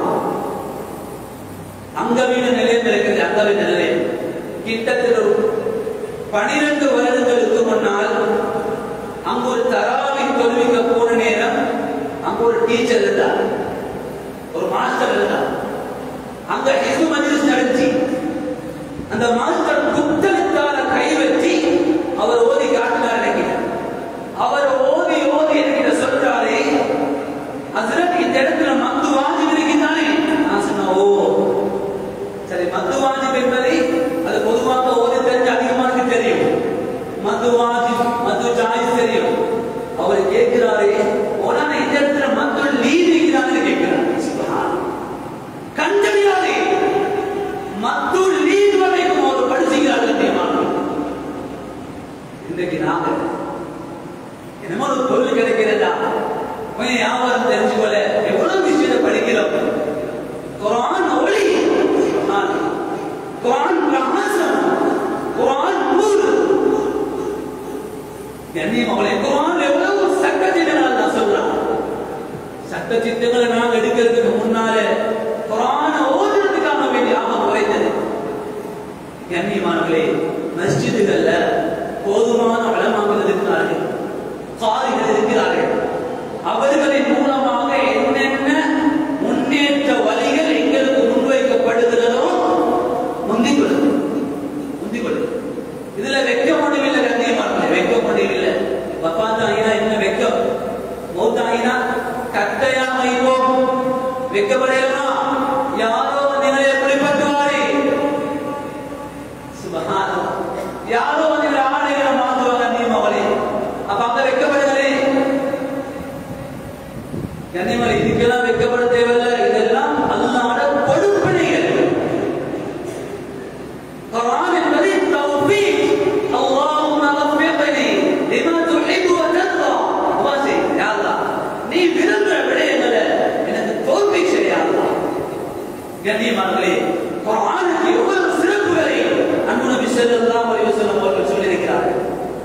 அங்கவீன நிலையம் இருக்கிறது அங்கவீன நிலையம் கிட்டத்தட்ட ஒரு பனிரெண்டு வருடங்களுக்கு முன்னால் அங்க ஒரு தராவி தொழுவிக்க போன நேரம் அங்க ஒரு டீச்சர் இருந்தார் ஒரு மாஸ்டர் இருந்தார் அங்க ஹிஸ்பு மஜ்லிஸ் நடந்துச்சு அந்த மாஸ்டர் குத்தலித்தால கை வச்சு அவர் ஓதி காட்டினார் நினைக்கிறேன் அவர் ஓதி ஓதி என்கிட்ட சொல்றாரே ஹசரத் இந்த இடத்துல மத்து வாஜிப் இருக்குதானே நான் சொன்னேன் ஓ சரி மத்து வாஜிப் என்பதை அது பொதுவாக ஓதி தெரிஞ்ச அதிகமாக தெரியும் மத்து வாஜிப் மத்து ஜாயிஸ் தெரியும் அவர் கேட்கிறாரே ஓனா இந்த இடத்துல மத்து லீட் இருக்குதான்னு கேட்கிறார் சுப்ஹானல்லாஹ். கண் தெரியாது மத்து லீட் வரைக்கும் அவர் படிச்சுக்கிறார்கள் தெரியுமா இன்றைக்கு நாங்க என்னமோ ஒரு பொருள் கிடைக்கிறதா கொஞ்சம் வியாபாரம் தெரிஞ்சுக்கொள்ள எவ்வளவு விஷயத்தை படிக்கிறோம் குரான் ஒளி குரான் குரான் பிரகாசம் குரான் நூறு கண்ணியம் அவளை குரான் எவ்வளவு சட்ட திட்டங்கள் நான் சொல்றேன் சட்ட திட்டங்களை நாங்க எடுக்கிறதுக்கு முன்னாலே குரான ஓதுறதுக்காக வேண்டிய ஆகம் குறைந்தது கண்ணியமானவர்களே மஸ்ஜிதுகள்ல போதுமான வளமாக்கள் இருக்கிறார்கள் காரிகள் இருக்கிறார்கள் அவர்களின் மூலமாக என்னென்ன முன்னேற்ற வழிகள் எங்களுக்கு முன்வைக்கப்படுகிறதோ முந்திக் கொள்ளும் முந்திக் கொள்ளும் இதுல வெக்க முடியவில்லை கண்ணியமானவர்களே வெக்க முடியவில்லை பப்பாத்தாயினா என்ன வெக்கம் மௌத்தாயினா கட்டையாக வைப்போம் வெக்கப்படையலாமா யாரோ நிலையை குளிப்பட்டுவாரே சுபஹானல்லாஹ். யாரோ வந்து ஆடைகளை மாத்துவாங்க கண்ணியமாவளே அப்ப அங்க வைக்கப்படுகிறே கண்ணியமலை இதுக்கெல்லாம் வைக்கப்பட தேவையில்லை இதெல்லாம் அல்லாட கொடுப்பனைகள் குர்ஆன் என்பது தௌஃபீக் அல்லாஹும்ம வஃபிக்னி லிமா துஹிப்பு வ தர்தா வாசி யா அல்லாஹ் நீ விரும்புற விடயங்களை எனக்கு தௌஃபீக் செய்ய அல்லாஹ் கண்ணியமானவர்களே குர்ஆனுக்கு எவ்வளவு சிறப்புகளை அன்பு நபி ஸல்லல்லாஹு அலைஹி வஸல்லம் அவர்கள் சொல்லியிருக்கிறார்கள்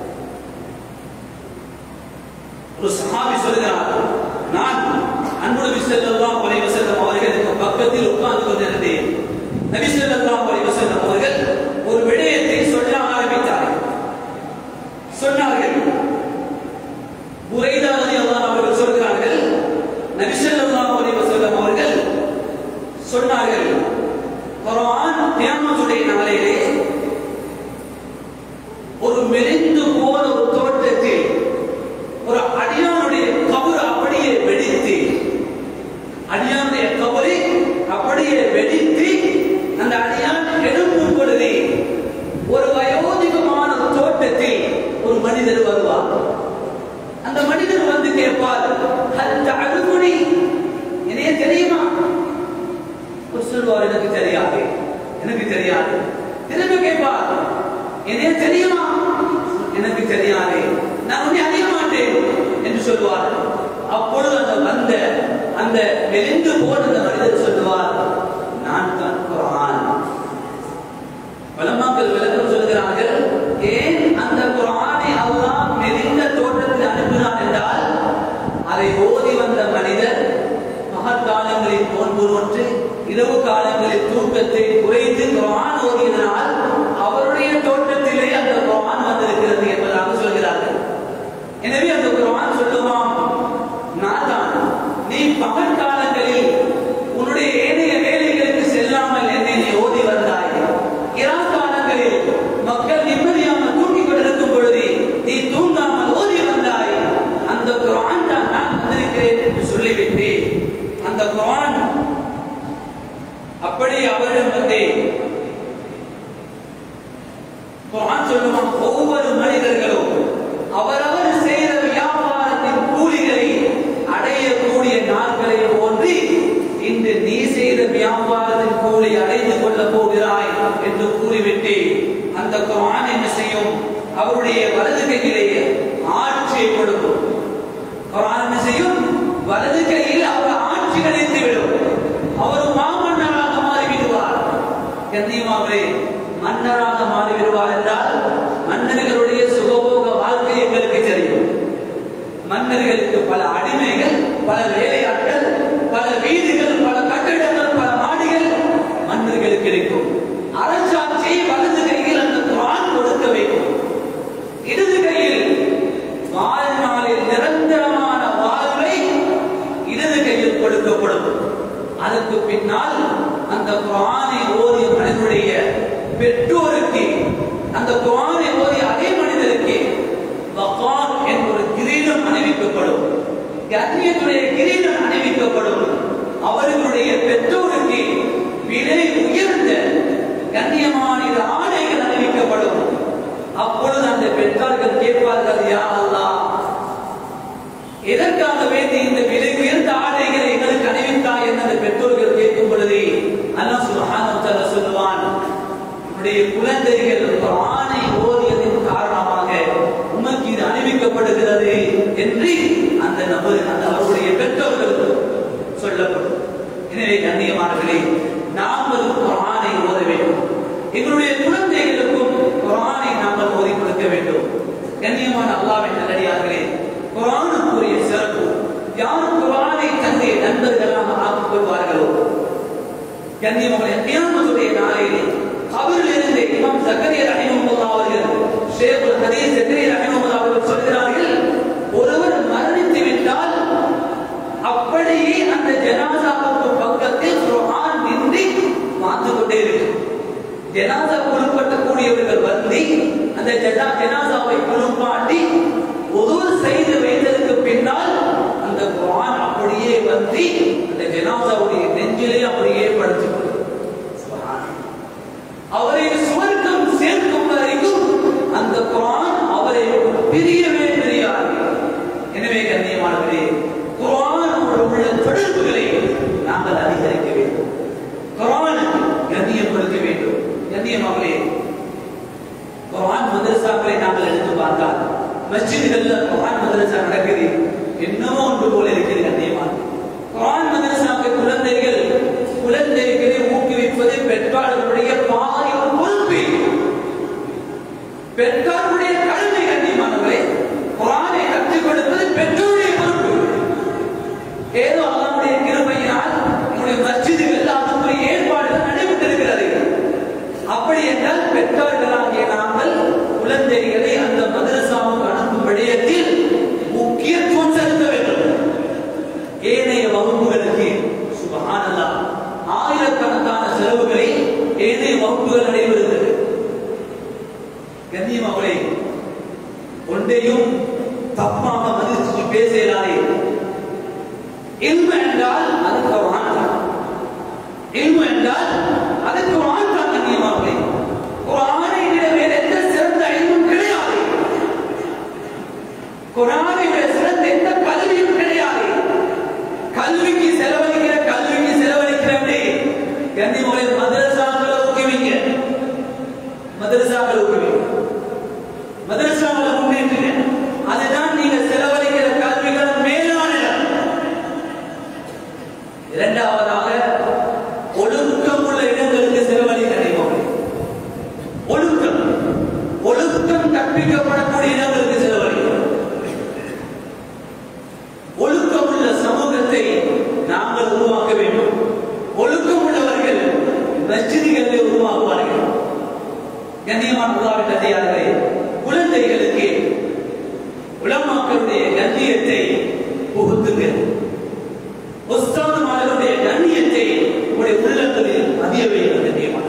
ஒரு சஹாபி சொல்கிறார் நான் அன்பு நபி ஸல்லல்லாஹு அலைஹி வஸல்லம் அவர்களுக்கு பக்கத்தில் உட்கார்ந்து கொண்டிருந்தேன் நபி ஸல்லல்லாஹு அலைஹி வஸல்லம் அவர்கள் ஒரு விடயத்தை சொல்ல ஆரம்பித்தார்கள் சொன்னார்கள் புரைதா ரலியல்லாஹு அவர்கள் சொல்கிறார்கள் நபி ஸல்லல்லாஹு அலைஹி வஸல்லம் அவர்கள் சொன்னார்கள் குர்ஆன் கியாமத்துடைய நாளிலே ஒரு மெலிந்து போன ஒரு தோட்டத்தில் ஒரு அடியானுடைய கபர் அப்படியே வெடித்து அடியானுடைய கபரை அப்படியே வெடித்து அந்த அடியான் எழுப்பும் பொழுது ஒரு வயோதிகமான தோட்டத்தில் ஒரு மனிதர் வருவார் அந்த மனிதர் வந்து கேட்பார் அந்த அழுகுடி என்னைய தெரியுமா அவர் சொல்வார் எனக்கு தெரியாது எனக்கு தெரியாது திரும்ப கேட்பார் என்னைய தெரியுமா எனக்கு தெரியாது நான் உன்னை அறிய மாட்டேன் என்று சொல்லுவார் அப்பொழுது அந்த வந்த அந்த மெலிந்து போன அந்த மனிதர் சொல்லுவார் நான் தான் குரான் வலமாக்கள் விளக்கம் சொல்கிறார்கள் ஏன் அந்த குரானை அல்லாஹ் மெலிந்த தோட்டத்தில் அனுப்பினான் என்றால் அதை ஓதி வந்த மனிதர் பகற்காலங்களில் நோன்பு நோற்று இரவு காலங்களில் தூக்கத்தை குறைத்து குரான் ஓதியதனால் அவருடைய தோட்டத்திலே அந்த குரான் வந்திருக்கிறது என்பதாக சொல்கிறார்கள் எனவே அந்த குரான் சொல்லுவான் நான் தான் நீ பகற்காலங்களில் உன்னுடைய ஏனைய வேலைகளுக்கு செல்லாமல் என்னை நீ ஓதி வந்தாய் இரவு காலங்களில் மக்கள் நிம்மதியாமல் தூங்கிக் கொண்டிருக்கும் பொழுது நீ தூங்காமல் ஓதி வந்தாய் அந்த குரான் தான் நான் வந்திருக்கிறேன் என்று சொல்லிவிட்டு அந்த குரான் அப்படி அவரிடம் வந்து குரான் சொல்லுவான் ஒவ்வொரு மனிதர்களும் அவரவர் செய்த வியாபாரத்தின் கூலிகளை அடையக்கூடிய நாட்களை போன்று இன்று நீ செய்த வியாபாரத்தின் கூலி அடைந்து கொள்ளப் போகிறாய் என்று கூறிவிட்டு அந்த குரான் என்ன செய்யும் அவருடைய வலது கையிலேயே ஆட்சியை கொடுக்கும் குரான் என்ன செய்யும் வலது கையில் அவர் ஆட்சி கிடைத்து விடும் அவர் மாமன்னராக மாறிவிடுவார் கண்ணியமாகவே மன்னராக மாறிவிடுவார் என்றால் மன்னர்களுடைய சுகபோக வாழ்க்கை எங்களுக்கு தெரியும் மன்னர்களுக்கு பல அடிமைகள் பல வேலையாட்கள் பல வீடுகள் பல கட்டிடங்கள் பல மாடிகள் மன்னர்களுக்கு இருக்கும் அரசாட்சியை வலது கையில் அந்த குரான் கொடுக்க வைக்கும் இடது கையில் வாழ்நாளில் நிரந்தரமான வாழ்வை இடது கையில் கொடுக்கப்படும் அதற்கு பின்னால் அந்த குரானை ஓதிய மனிதனுடைய பெற்றோருக்கு அந்த குரானை ஓதிய அதே மனிதருக்கு வகார் என்ற ஒரு கிரீடம் அணிவிக்கப்படும் கண்ணியத்துடைய கிரீடம் அணிவிக்கப்படும் அவர்களுடைய பெற்றோருக்கு விலை உயர்ந்த கண்ணியமான இரு ஆடைகள் அணிவிக்கப்படும் அப்பொழுது அந்த பெற்றார்கள் கேட்பார்கள் யா அல்லாஹ் எதற்காக வேண்டி இந்த விலை உயர்ந்த ஆடைகளை எங்களுக்கு அணிவித்தாய் என்று அந்த பெற்றோர்கள் கேட்கும் பொழுது அல்லாஹ் சுப்ஹானஹு வ தஆலா சொல்லுவான் உன்னுடைய குழந்தைகள் குர்ஆனை ஓதியதின் காரணமாக உமக்கு இது அணிவிக்கப்படுகிறது என்று அந்த நபர் அந்த அவருடைய பெற்றோர்களுக்கு சொல்லப்படும் எனவே கண்ணியமானவர்களே நாங்கள் குர்ஆனை ஓத வேண்டும் எங்களுடைய குழந்தைகளுக்கும் குர்ஆனை நாங்கள் ஓதி கொடுக்க வேண்டும் கண்ணியமான அல்லாஹ்வின் நல்லடியார்களே குர்ஆனுக்குரிய சிறப்பு யார் குர்ஆனை தன்னுடைய நண்பர்களாக ஆக்கிக் கொள்வார்களோ கண்ணியமான கியாமத்துடைய நாளையிலே கபரில் இருந்து இமாம் ஜக்கரியா ரஹிமஹுல்லாஹ் அவர்கள் ஷேகுல் ஹதீஸ் ஜக்கரியா ரஹிமஹுல்லாஹ் அவர்கள் சொல்கிறார்கள் ஒருவர் மரணித்து விட்டால் அப்படியே அந்த ஜனாசாவுக்கு பக்கத்தில் குர்ஆன் நின்று பார்த்து கொண்டே இருக்கும் ஜனாசா குழுப்பட்டக்கூடியவர்கள் வந்து அந்த ஜனா ஜனாசாவை குழுப்பாட்டி உதவு செய்து வைத்ததற்கு பின்னால் அந்த குர்ஆன் அப்படியே வந்து அந்த ஜனாசாவுடைய நெஞ்சிலே அப்படியே படுத்துக் கொள்ளும் அவரை சுவர்க்கம் சேர்க்கும் வரைக்கும் அந்த குர்ஆன் அவரை பிரியவே பிரியாது எனவே கண்ணியமானவரே குர்ஆனோடு உள்ள தொடர்புகளை நாங்கள் அதிகரிக்க வேண்டும் குர்ஆனுக்கு கண்ணியம் கொடுக்க வேண்டும் கண்ணியமாகவே குர்ஆன் மதரசாக்களை நாங்கள் எடுத்து பார்த்தால் மஸ்ஜிதுகள்ல குர்ஆன் மதரசா நடக்குது என்னமோ ஒன்று போல இருக்கிறது கண்ணியமான குர்ஆன் மதரசாக்கு குழந்தைகள் குழந்தைகளை ஊக்குவிப்பது பெற்றோர்களுடைய பாதி ஒரு பொறுப்பு பெற்றோருடைய கடமை கண்ணியமானவரை குர்ஆனை கற்றுக் கொடுப்பது பெற்றோருடைய பொறுப்பு ஏதோ அல்லாஹ்வுடைய கிருபையினால் நம்முடைய மஸ்ஜிதுகள் அதுக்குரிய ஏற்பாடுகள் நடைபெற்றிருக்கிறது அப்படி என்றால் பெற்றோர்களாகிய நாங்கள் குழந்தைகளை அந்த மதரசாவுக்கு அனுப்பும் விடயத்தில் முக்கியத்துவம் செலுத்த வேண்டும் ஏனைய வகுப்புகளுக்கு சுபஹானல்லாஹ் ஆயிரக்கணக்கான செலவுகளை ஏனைய வகுப்புகள் நடைபெறுகிறது கண்ணியம் அவளை ஒன்றையும் தப்பாக மதித்து பேசுகிறாரே இல்மு என்றால் அதுக்கு ஒரு ஆண்தான் இல்மு என்றால் அதுக்கு ஒரு ஆண்தான் கண்ணியமாகவே ஒரு ஆணை விட வேற எந்த சிறந்த இல்மும் கிடையாது குரானை விட சிறந்த எந்த கல்வியும் கிடையாது கல்விக்கு செலவழிக்கிற கல்விக்கு செலவழிக்கிறவனே கண்ணியமொழி மதரசாக்களை ஊக்குவிங்க மதரசாக்களை ஊக்குவிங்க மதரசாக்களை முன்னேற்றுங்க அதுதான் நீங்க செலவழிக்கிற கல்விகள் மேலான இடம். இரண்டாவதாக ஒழுக்கம் உள்ள இடங்களுக்கு செலவழிக்க நினைவோம் ஒழுக்கம் ஒழுக்கம் கற்பிக்கப்படக்கூடிய இடங்களுக்கு செலவழிக்கணும் ஒழுக்கம் உள்ள சமூகத்தை நாங்கள் உருவாக்க வேண்டும் ஒழுக்கம் உள்ளவர்கள் மஸ்ஜிதுகளை உருவாக்குவார்கள் கண்ணியமான உதாவின் அதிகாரிகளே குழந்தைகளுக்கு உலமாக்களுடைய கண்ணியத்தை புகுத்துங்க உஸ்தாதுமார்களுடைய கண்ணியத்தை உங்களுடைய உள்ளங்களில் பதிய வைக்க கண்ணியமான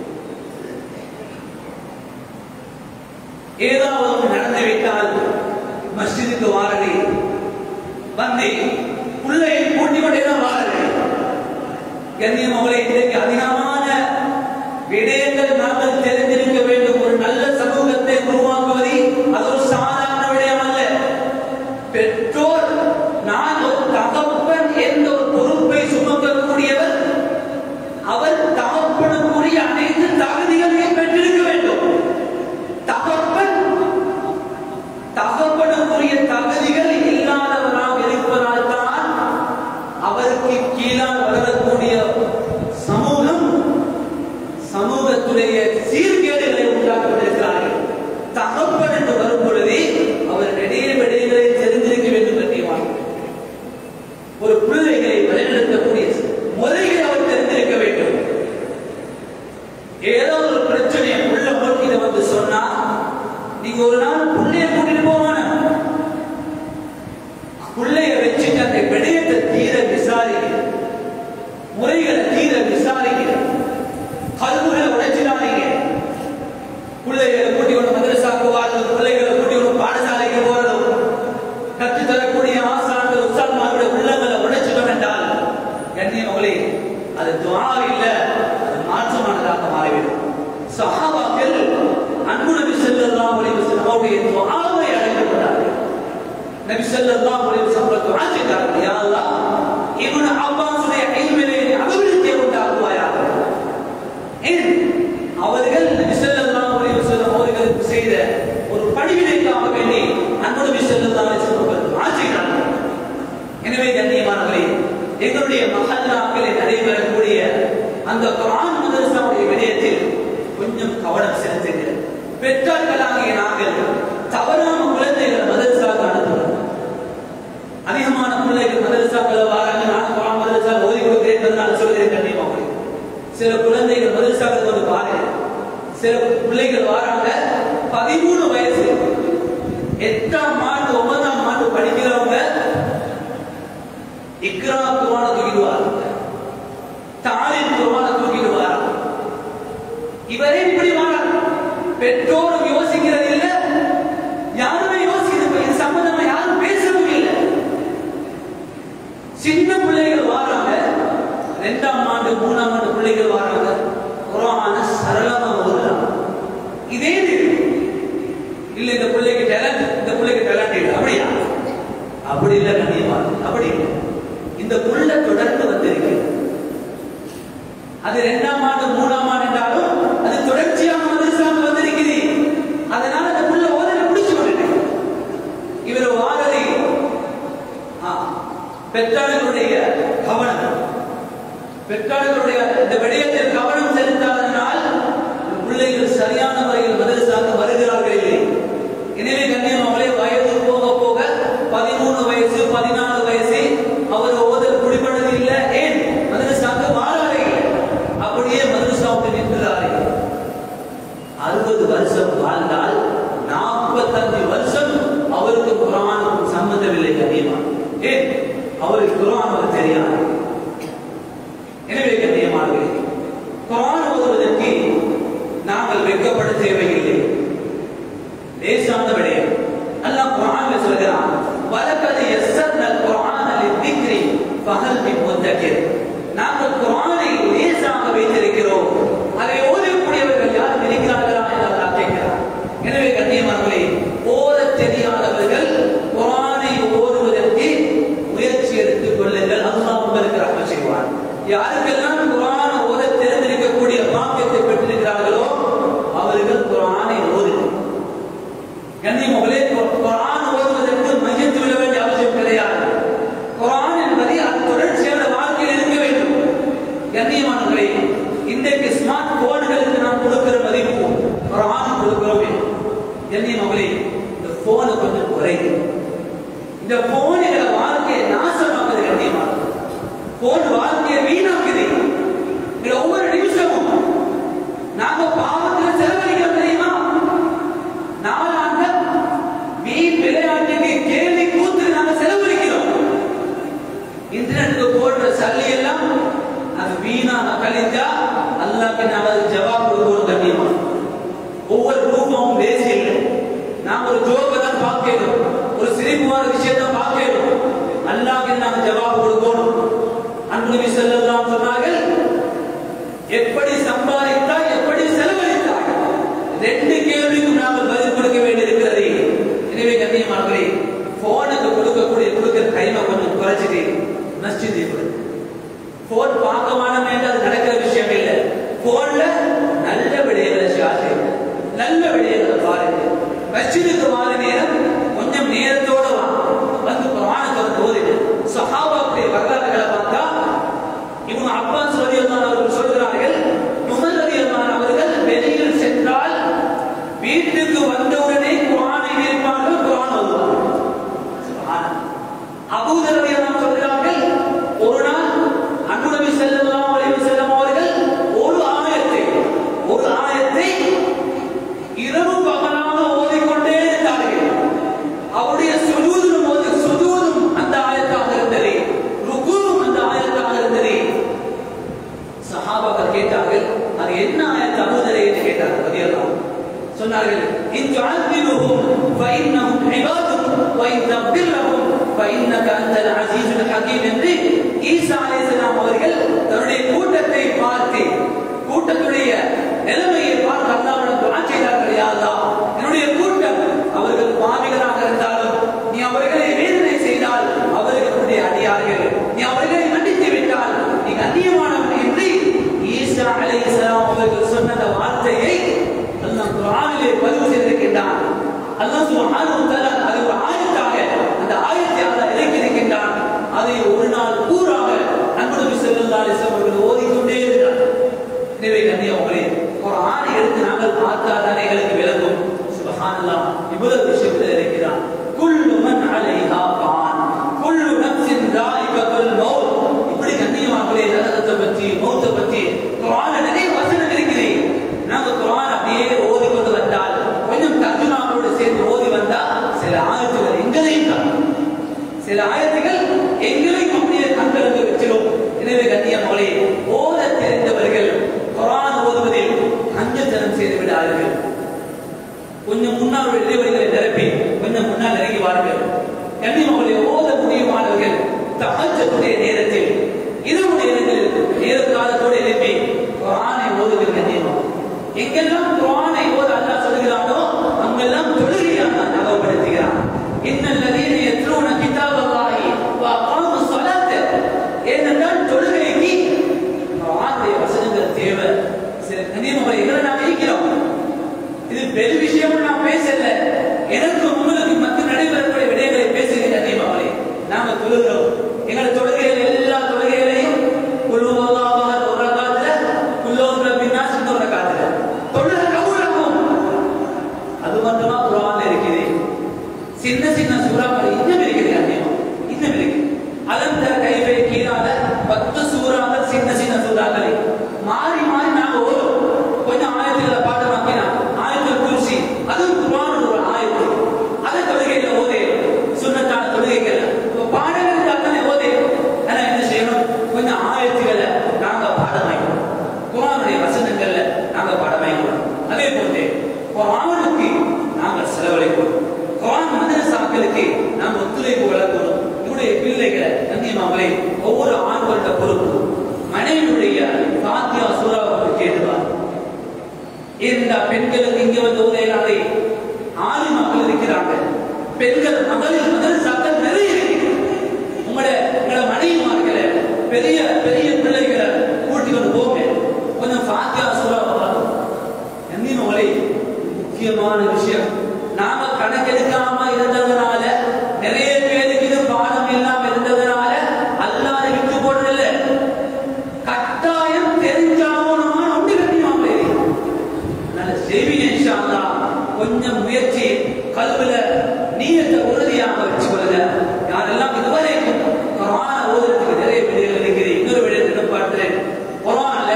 ஏதாவது ஒன்று நடந்துவிட்டால் மஸ்ஜிதுக்கு வாரடி வந்து உள்ளே கூட்டி கொண்டே தான் வாரடி கண்ணியம் அவளை இன்றைக்கு அதிகமான விடயங்கள் நாங்கள் தெரிந்திருக்க வேண்டும் ஒரு நல்ல சமூகத்தை உருவாக்குவது அது ஒரு சாதாரண விடயம் அல்ல பெற்றோர் நான் ஒரு தகப்பன் என்ற ஒரு பொறுப்பை சுமக்கக்கூடியவர் அவர் தகப்பனுக்குரிய அனைத்து தகுதிகளையும் பெற்றிருக்க வேண்டும் தகப்பன் தகப்பனுக்குரிய தகுதிகள் இல்லாதவராக இருப்பதால் தான் அவருக்கு கீழால் வளரக்கூடிய சமூகம் சமூகத்துடைய சீர்கேடுகளை உண்டாக்கிவிட்டிருக்கிறார்கள் தகப்பன் என்று வரும் பொழுதே அவர் நெடிய விடைகளை தெரிந்திருக்க வேண்டும் கண்டிப்பாக ஒரு பிள்ளைகளை வழிநடத்தக்கூடிய முறைகளை அவர் தெரிந்திருக்க வேண்டும் ஏதோ ஒரு பிரச்சனையை உள்ள நோக்கில வந்து சொன்னா நீங்க ஒரு நாள் புள்ளைய கூட்டிட்டு போவான புள்ளைய வச்சுட்டு அந்த விடயத்தை தீர விசாரிக்க முறைகளை தீர விசாரிக்க கல்விகளை உடைச்சிடாதீங்க பிள்ளைகளை கூட்டி கொண்டு மதரசாக்கு வாழ்றது பிள்ளைகளை கூட்டி கொண்டு பாடசாலைக்கு போறதும் கற்றுத் தரக்கூடிய ஆசான்கள் உஸ்தான்மார்களுடைய உள்ளங்களை உடைச்சிட்டோம் என்றால் கண்ணியமகளே அது துவா இல்ல அது மாற்றமானதாக மாறிவிடும் சஹாபாக்கள் அன்பு நபி ஸல்லல்லாஹு அலைஹி வஸல்லம் அவருடைய துஆவை அழைக்கப்பட்டார்கள் நபி ஸல்லல்லாஹு அலைஹி வஸல்லம் துஆ செய்தார்கள் யா அல்லாஹ் இப்னு அப்பாஸுடைய இல்மிலே அபிவிருத்தியை உண்டாக்குவாயாக ஏன் அவர்கள் நபி ஸல்லல்லாஹு அலைஹி வஸல்லம் அவர்களுக்கு செய்த ஒரு பணிவிடைக்காக வேண்டி அன்பு நபி ஸல்லல்லாஹு அலைஹி வஸல்லம் அவர்கள் துஆ செய்தார்கள் எனவே கண்ணியமானவர்களே எங்களுடைய மஹல்லாக்களில் நடைபெறக்கூடிய அந்த குர்ஆன் மதரசாவுடைய விடயத்தில் கொஞ்சம் கவனம் செலுத்துங்க பெற்றோர்களாகிய நாங்கள் தவறான குழந்தைகளை மதரசாக்கு அனுப்புறோம் அதிகமான பிள்ளைகள் மதரசாக்களை வராங்க நான் குர்ஆன் மதரசா ஓதி கொடுக்கிறேன் என்பதனால சொல்கிறேன் கண்டிப்பாக சில குழந்தைகள் மதரசாக்கள் வந்து பாருங்க சில பிள்ளைகள் வராங்க பதிமூணு வயசு எட்டாம் ஆண்டு ஒன்பதாம் ஆண்டு படிக்கிறவங்க இக்ரா குர்ஆன தூக்கிடுவார் தாலிம் குர்ஆன தூக்கிடுவார் இவரே இப்படி வாரார் பெற்றோரும் யோசிக்கிறது இல்ல யாருமே யோசிக்கிறது இது சம்பந்தமா யாரும் பேசவும் இல்லை சின்ன பிள்ளைகள் வாராங்க ரெண்டாம் ஆண்டு மூணாம் ஆண்டு பிள்ளைகள் வாராங்க குரான சரளமா ஓதுறாங்க இதே இது இல்ல இந்த பிள்ளைக்கு டேலண்ட் இந்த பிள்ளைக்கு டேலண்ட் இல்லை அப்படியா அப்படி இல்ல கண்டிப்பா அப்படி இல்லை இந்த புள்ள தொடர்ந்து வந்திருக்கு அது இரண்டாம் ஆண்டு மூணாம் ஆண்டு என்றாலும் அது தொடர்ச்சியாக மதரசாவுக்கு வந்திருக்குது அதனால அந்த புள்ள ஓதலை பிடிச்சு கொண்டு இவர் வாரதை பெற்றாளர்களுடைய கவனம் பெற்றாளர்களுடைய இந்த விடயத்தில் கவனம் செலுத்தாததனால் பிள்ளைகள் சரியான முறையில் மதரசாக்கு வருகிறார்கள் இல்லை எனவே கண்ணியம் அவளே வயது போக போக பதிமூணு வயசு பதினாலு வயசு அவர் ஓதல் குடிபடுறது இல்லை ஏன் மதரசாக்கு வாராரே இல்லை அப்படியே மதரசாவுக்கு நின்றாரே அறுபது வருஷம் வாழ்ந்தால் நாற்பத்தஞ்சு வருஷம் அவருக்கு குரானுக்கும் சம்பந்தமில்லை கண்ணியமா ஏன் அவருக்கு குரான் அவர் தெரியாது எனவே கண்ணியமானது குரான் ஓதுவதற்கு நாங்கள் வெட்கப்பட தேவையில்லை லேசான விடயம் அல்லாஹ் குரான்ல சொல்கிறான் வலக்கது யஸ்ஸர்னல் குர்ஆன லிذிக்ரி ஃபஹல் மின் முத்தகிர் நாங்கள் குர்ஆனை லேசாக வைத்திருக்கிறோம் அதை ஓதக்கூடியவர்கள் யாரும் இருக்கிறார்களா என்று அல்லாஹ் கேட்கிறார் எனவே கண்ணியமானவர்களே ஓதத் தெரியாதவர்கள் குர்ஆனை ஓதுவதற்கு முயற்சி எடுத்துக் கொள்ளுங்கள் அல்லாஹ் உங்களுக்கு ரஹ்மத் செய்வான் யாருக்கெல்லாம் குர்ஆன் ஓத தெரிந்திருக்கக்கூடிய பாக்கியத்தை பெற்றிருக்கிறார்களோ அவர்கள் கண்ணியம் உங்களே குரான் ஓதுவதற்கு மையத்து விட வேண்டிய அவசியம் கிடையாது குரான் என்பதை அது தொடர்ச்சியான வாழ்க்கையில் இருக்க வேண்டும் கண்ணியமானவர்களே இன்றைக்கு ஸ்மார்ட் போன்களுக்கு நாம் கொடுக்கிற மதிப்பு குரான் கொடுக்கிறோமே கண்ணியமானவர்களே இந்த போனை கொஞ்சம் குறையும் இந்த போன் எங்களை வாழ்க்கையை நாசமாக்குது கண்ணியமா போன் வாழ்க்கையை வீணாக்குது இதுல ஒவ்வொரு நிமிஷமும் நாங்க பாவத்துல செலவழிக்கிறோம் தெரியுமா நாளாக வீண் விளையாட்டுக்கு கேள்வி கூத்து நாங்க செலவழிக்கிறோம் இன்டர்நெட்டுக்கு போடுற சல்லி எல்லாம் அது வீணா கழிஞ்சா அல்லாக்கு நாங்க அதுக்கு ஜவாப் கொடுக்கணும் கண்ணியமா ஒவ்வொரு ரூபமும் தேசி இல்லை நாம் ஒரு ஜோக்கை தான் பார்க்கணும் ஒரு சிரிப்புமான விஷயத்தை பார்க்கணும் அல்லாஹ்க்கு நாம ஜவாப் கொடுக்கணும் அன்பு நபி ஸல்லல்லாஹு அலைஹி சொன்னார்கள் எப்படி சம்பாதித்தாய் எப்படி செலவழித்தாய் ரெண்டு கேள்விக்கும் நாம பதில் கொடுக்க வேண்டியிருக்கிறது எனவே கண்ணியமானவர்களே போனுக்கு கொடுக்கக்கூடிய கொடுக்கிற டைமை கொஞ்சம் குறைச்சிட்டு மஸ்ஜிதை கொடு போன் பார்க்கமான அது நடக்கிற விஷயம் இல்லை போன்ல நல்ல விடயங்களை ஷேர் செய்யுங்க நல்ல விடயங்களை பாருங்க மஸ்ஜிதுக்கு வார நேரம் கொஞ்சம் நேரத்தோட வா வந்து குர்ஆனுக்கு வந்து ஓதுங்க சஹாபாக்களுடைய வரலாறுகளை பார்த்தா இவங்க அப்பாஸ் ரலியல்லாஹு அவர்கள் சொல்கிறார்கள் உமர் ரலியல்லாஹு அவர்கள் வெளியில் சென்றால் வீட்டுக்கு வந்தவுடனே குர்ஆனை நிற்பார்கள் குர்ஆன் ஓதுவார்கள் சுப்ஹானல்லாஹ் அபூதர் ரலியல்லாஹு சொல்கிறார்கள் ஒரு நாள் அன்பு நபி ஸல்லல்லாஹு அலைஹி வஸல்லம் அவர்கள் ஒரு ஆயத்தை ஒரு ஆயத்தை இரவு பகலாக ஓதிக்கொண்டே இருந்தார்கள் அவருடைய சுஜூதும் ஓதி சுஜூதும் அந்த ஆயத்தாக இருந்தது ருக்குவும் அந்த ஆயத்தாக இருந்தது சஹாபாக்கள் கேட்டார்கள் அது என்ன ஆயத்து அபூதரை என்று கேட்டார்கள் ரலியல்லாஹு சொன்னார்கள் இன் துஅذிபுஹும் ஃபஇன்னஹும் இபாதுக் வ இன் தக்பிர் லஹும் ஃபஇன்னக அன்தல் அஸீஸுல் ஹகீம் என்று ஈசா அலைஹிஸ்ஸலாம் அவர்கள் தன்னுடைய கூட்டத்தை பார்த்து கூட்டத்துடைய நிலைமையை பார்த்து அல்லாஹ்விடம் துஆ செய்தார்கள் யா அல்லாஹ் என்னுடைய கூட்டம் அவர்கள் பாவிகளாக இருந்தாலும் நீ அவர்களை வேதனை செய்தால் அவர்களுடைய அடியார்கள் நீ அவர்களை மன்னித்து விட்டால் நீ கண்ணியமானவன் என்று ஈசா அலைஹிஸ்ஸலாம் அவர்கள் சொன்ன அந்த வார்த்தையை அல்லாஹ் குர்ஆனிலே பதிவு செய்திருக்கின்றான் அல்லாஹ் சுப்ஹானஹு வ தஆலா அது ஒரு ஆயத்தாக அந்த ஆயத்தை அல்லாஹ் இறக்கியிருக்கின்றான் அதை ஒரு நாள் பூராக நபி ஸல்லல்லாஹு அலைஹி வஸல்லம் அவர்கள் ஓதிக்கொண்டே இருந்தார் எனவே கண்ணியவங்களே குர்ஆனை எடுத்து நாங்கள் பார்த்தால் தானே எங்களுக்கு விளங்கும் சுப்ஹானல்லாஹ் இவ்வளவு விஷயத்தில் இருக்கிறான் குல்லு மன் அலைஹா ஃபான் குல்லு நஃப்ஸின் தாயிகத்துல் மௌத் இப்படி கண்ணியமாங்களே நரகத்தை பற்றி மௌத்தை பற்றி குர்ஆன்ல நிறைய வசனம் இருக்குது நாங்க குர்ஆன் அப்படியே ஓதி கொண்டு வந்தால் கொஞ்சம் தர்ஜுமாவோடு சேர்ந்து ஓதி வந்தா சில ஆயத்துகள் எங்களையும் காணும் சில ஆயத்துகள் எங்களையும் அப்படியே கண்களுக்கு வச்சிடும் எனவே கண்ணியமோளே ஓத தெரிந்தவர்கள் குர்ஆன் ஓதுவதில் அஞ்சத்தனம் செய்து விடாதீர்கள் கொஞ்சம் முன்னால் இடைவெளிகளை நிரப்பி கொஞ்சம் முன்னால் இறங்கி வாருங்கள் கண்ணியமோளே ஓத முடியுமானவர்கள் தஹஜ்ஜுடைய நேரத்தில் இரவு நேரங்களில் நேர காலத்தோடு எழுப்பி குர்ஆனை ஓதுங்கள் கண்ணியமா எங்கெல்லாம் குர்ஆனை ஓத அல்லாஹ் சொல்கிறானோ அங்கெல்லாம் தொழுகையை அல்லாஹ் ஞாபகப்படுத்துகிறான் இன்னல்லதீன யத்ரூன கிதாபல்லாஹி வ அகாமு ஸலாத்த ஏனென்றால் தொழுகைக்கு குர்ஆனுடைய வசனங்கள் தேவை சில கண்ணியமாக எங்களை நாம் இருக்கிறோம் இது பெரிய விஷயம் நான் பேசல எனக்கு உங்களுக்கு மத்திய நடைபெறக்கூடிய விடயங்களை பேசுகிறேன் கண்ணியமாவளே நாம தொழுகிறோம் எங்களை தொழுகைகள் எல்லா தொழுகைகளையும் குழுவாக ஒரு காலத்துல குல்லோன்ற பின்னாஸ் ஒரு காலத்துல தொழுகை கபூலாகும் அது மட்டுமா குரான்ல இருக்குது சின்ன சின்ன சூறாக்கள் இன்னும் இருக்குது கண்ணியமா இன்னும் இருக்கு அலந்த கைவை கீழாத பத்து சூறாக்கள் சின்ன சின்ன சூறாக்களை மாறி மாறி நாங்க ஓடும் கொஞ்சம் ஆயத்துக்களை பாடமாக்கினா ஆயத்தில் குறிச்சி அதுவும் குர்ஆன் ஒரு ஆயத்து அதை தொழுகையில ஓதே சுன்னத்தான தொழுகைகள் இப்ப பாடங்கள் இருந்தால் ஓதே ஆனா என்ன செய்யணும் கொஞ்சம் ஆயத்துக்களை நாங்க பாடமாக்கணும் குர்ஆனுடைய வசனங்கள்ல நாங்க பாடமாக்கணும் அதே போன்று குர்ஆனுக்கு நாங்கள் செலவழிக்கணும் குர்ஆன் மதரசாக்களுக்கு நாம் ஒத்துழைப்பு வழங்கணும் இவருடைய பிள்ளைகளை கண்ணியமாவளே ஒவ்வொரு ஆண்களோட பொறுப்பு மனைவியுடைய பாத்தியா சூறாவை கேட்டுவார் இந்த பெண்களுக்கு இங்க வந்து உதயனாலே ஆறு மக்கள் இருக்கிறாங்க பெண்கள் மகளிர் மதரசாக்கள் நிறைய இருக்கு உங்களோட உங்களோட மனைவிமார்களை பெரிய பெரிய பிள்ளைகளை கூட்டி கொண்டு போங்க கொஞ்சம் பாத்தியா சூறாவை கண்ணியமாவளே முக்கியமான விஷயம் நாம கணக்கெடுக்காம இருந்ததுனால நிறைய பேருக்கு இது பாடம் இல்லாம இருந்ததுனால அல்லாத விட்டு போடுறதில்ல கட்டாயம் தெரிஞ்சாகணுமா ஒன்று கட்டியுமாங்களே நல்ல செய்வீங்க இன்ஷா அல்லாஹ். கொஞ்சம் முயற்சி கல்வில நீயத்தை உறுதியாக வச்சுக்கொள்ளுங்க யாரெல்லாம் இதுவரைக்கும் குரான ஓதுறதுக்கு நிறைய விடைகள் இருக்குது இன்னொரு விடயத்தை பார்க்கிறேன் குரான்ல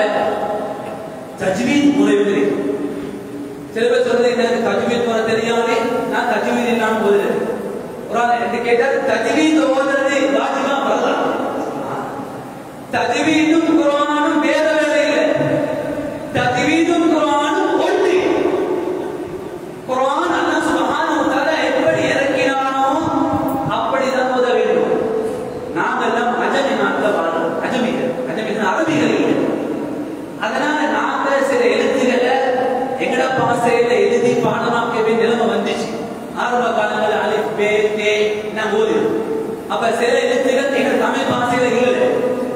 தஜ்வீத் முறை இருக்கு சில பேர் சொல்றது எனக்கு தஜ்வீத் முறை தெரியாது நான் தஜ்வீத் இல்லாம ஓதுறேன் குரான் என்று கேட்டால் தஜ்வீத் ஓதுறது வாஜிபா வரலாம் தஜ்வீதும் குரானும் வேற வேற இல்லை தஜ்வீதும் குரானும் ஒன்று குரான் அல்லாஹ் சுப்ஹானஹு வ தஆலா எப்படி இறக்கினானோ அப்படிதான் ஓத வேண்டும் நாங்கெல்லாம் அஜமி நாட்டில் வாழ்றோம் அஜமிகள் அஜமிகள் அரபிகள் இல்லை அதனால நாங்க சில எழுத்துக்களை எங்கட பாசையில எழுதி பாடமாக்க வேண்டிய நிலைமை வந்துச்சு ஆரம்ப காலங்களில் அலிஃப் பே தே நான் ஓதுவோம் அப்ப சில எழுத்துக்கள் எங்க தமிழ் பாசையில இல்லை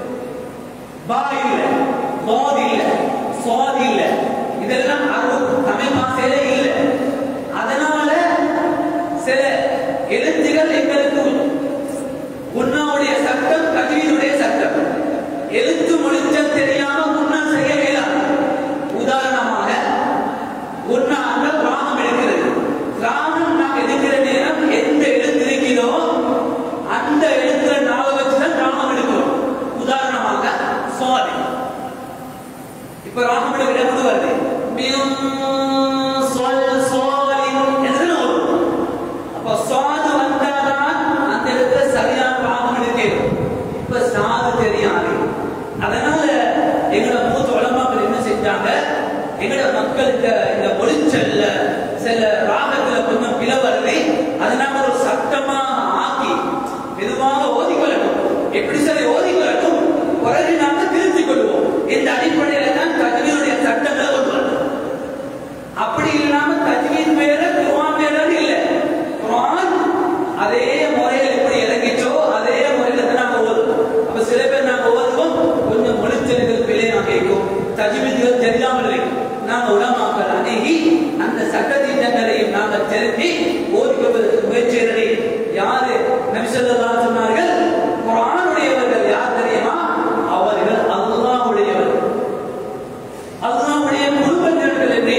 பா இல்ல மோத் இல்ல சுவாத் இல்ல இதெல்லாம் அரபு தமிழ் பாஷையில இல்ல அதனால சில எழுத்துகள் எங்களுக்கு உன்னாவுடைய சட்டம் கல்வியினுடைய சட்டம் எழுத்து முடிச்சம் தெரியாம உன்னா செய்ய இயலாது உதாரணமாக உன்னா அந்த கிராமம் எடுக்கிறது கிராமம் நாங்க எடுக்கிற நேரம் எந்த எழுத்து இருக்கிறதோ அந்த எழுத்துல நாளை வச்சுதான் கிராமம் எடுக்கிறோம் உதாரணமாக சுவாதி இப்ப ராமம் எடுக்கிற எப்படி வருது மியும் சொல் சோலின் எதுன்னு வரும் அப்ப சுவாது வந்தாதான் அந்த இடத்துல சரியான ராமம் எடுக்கிறது இப்ப சாது தெரியாது அதனால எங்களோட மூத்த உலமாக்கள் என்ன செஞ்சாங்க எங்களோட மக்களுக்கு இந்த மொழிச்சல்ல சில ராகத்துல கொஞ்சம் பிள வருது அதை நாம ஒரு சட்டமா ஆக்கி மெதுவாக ஓதிக்கொள்ளணும் எப்படி சரி ஓதிக்கொள்ளட்டும் பிறகு நாம திருத்திக் கொள்வோம் இந்த அடிப்படையில தான் தஜ்வீதுடைய சட்டங்களை கொண்டு வரணும் அப்படி இல்லாம தஜ்வீத் வேற குர்ஆன் வேற இல்ல குர்ஆன் அதே முறையில் எப்படி இறங்கிச்சோ அதே முறையில தான் நாம ஓதுவோம் அப்ப சில பேர் நாம ஓதுவோம் கொஞ்சம் மொழிச்சல்கள் பிழையாக கேட்கும் தஜ்வீதுகள் தெரியாமல் இருக்கும் நாம உலமாக்கள் அணுகி அந்த சட்டத்திட்டங்களையும் நாங்கள் தெரிஞ்சு ஓதிக்கொள்வதற்கு முயற்சி யாரு நபிசல்லா சொன்னார்கள் குர்ஆனுடையவர்கள் யார் தெரியுமா அவர்கள் அல்லாஹ்வுடையவர்கள் அல்லாஹ்வுடைய குடும்பத்தினர்கள் என்று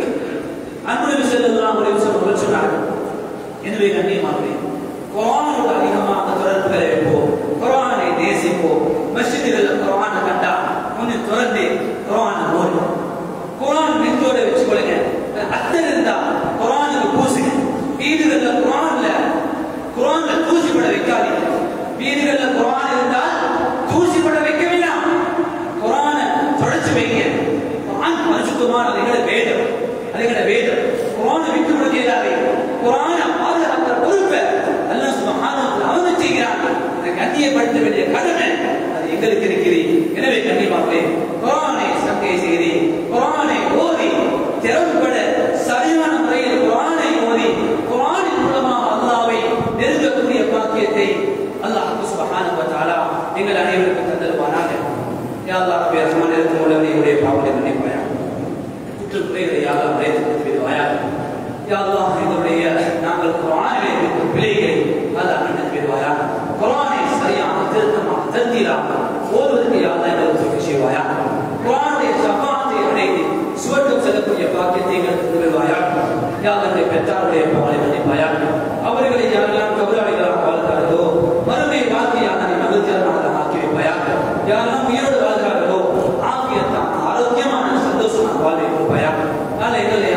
அன்பு செல்லலாம் அவர்கள் சொன்னார்கள் எனவே கண்ணியமாகவே குரானோடு அதிகமாக தொடர்புகளை வைப்போம் குரானை நேசிப்போம் மஸ்ஜிதுகளில் குரானை கண்டா கொஞ்சம் திறந்து குரானை ஓடும் குரான் நெஞ்சோட வச்சுக்கொள்ளுங்க அத்தர் இருந்தா குரானுக்கு பூசுங்க வீடுகள்ல குரான்ல குரான்ல தூசி பட வைக்காதீங்க வீடுகள்ல குரான் இருந்தால் தூசி பட வைக்க வேண்டாம் குரானை தொடச்சு வைங்க குரான் பரிசுத்தமானது எங்களோட வேதம் அது எங்களோட வேதம் குரானை விட்டு கொடுக்கிறாரே குரானை பாதுகாக்கிற பொறுப்பை அல்லாஹ் சுப்ஹானஹு வ தஆலா அவங்க செய்கிறாங்க அதை கண்ணியப்படுத்த வேண்டிய கடமை அது எங்களுக்கு இருக்கிறது எனவே கண்ணியமாகவே குரானை சங்கை செய்தி குரானை ஓதி திறம்பட சரியான முறையில் குரானை ஓதி குரானின் மூலமாக அல்லாஹ்வை நெருங்கக்கூடிய பாக்கியத்தை அல்லாஹ் சுப்ஹானஹு வ தஆலா எங்கள் அனைவருக்கும் தந்தருவானாக யா அல்லாஹ் ரப்பி ரஹ்மான் இருக்கும் உலகத்தை பாவங்களை மன்னிப்பாயா குற்றக்குறைகளை யா அல்லாஹ் மறைத்து கொடுத்துவிடுவாயா யா அல்லாஹ் எங்களுடைய நாங்கள் குர்ஆனிலே இருக்கும் பிழைகளை அல்லாஹ் மன்னித்து விடுவாயா குர்ஆனை சரியாக திருத்தமாக தந்தீராக ஓதுவதற்கு யா அல்லாஹ் எங்களுக்கு தௌஃபீக் செய்வாயா குர்ஆனுடைய ஷஃபாத்தை அடைந்து சுவர்க்கம் செல்லக்கூடிய பாக்கியத்தை எங்களுக்கு தருவாயா யா அல்லாஹ் எங்களுடைய பெற்றாருடைய பாவங்களை மன்னிப்பாயா அவர்களை யாரெல்லாம் கபராளிகளாக வாழ்ந்தார்களோ மறுமை வாழ்க்கையாக நீ மகிழ்ச்சியாக ஆக்கி வைப்பாயா யாரெல்லாம் உயிரோடு வாழ்கிறார்களோ ஆகியத்தான் ஆரோக்கியமான சந்தோஷமான வாழ்வை கொடுப்பாயா நாளை எங்களை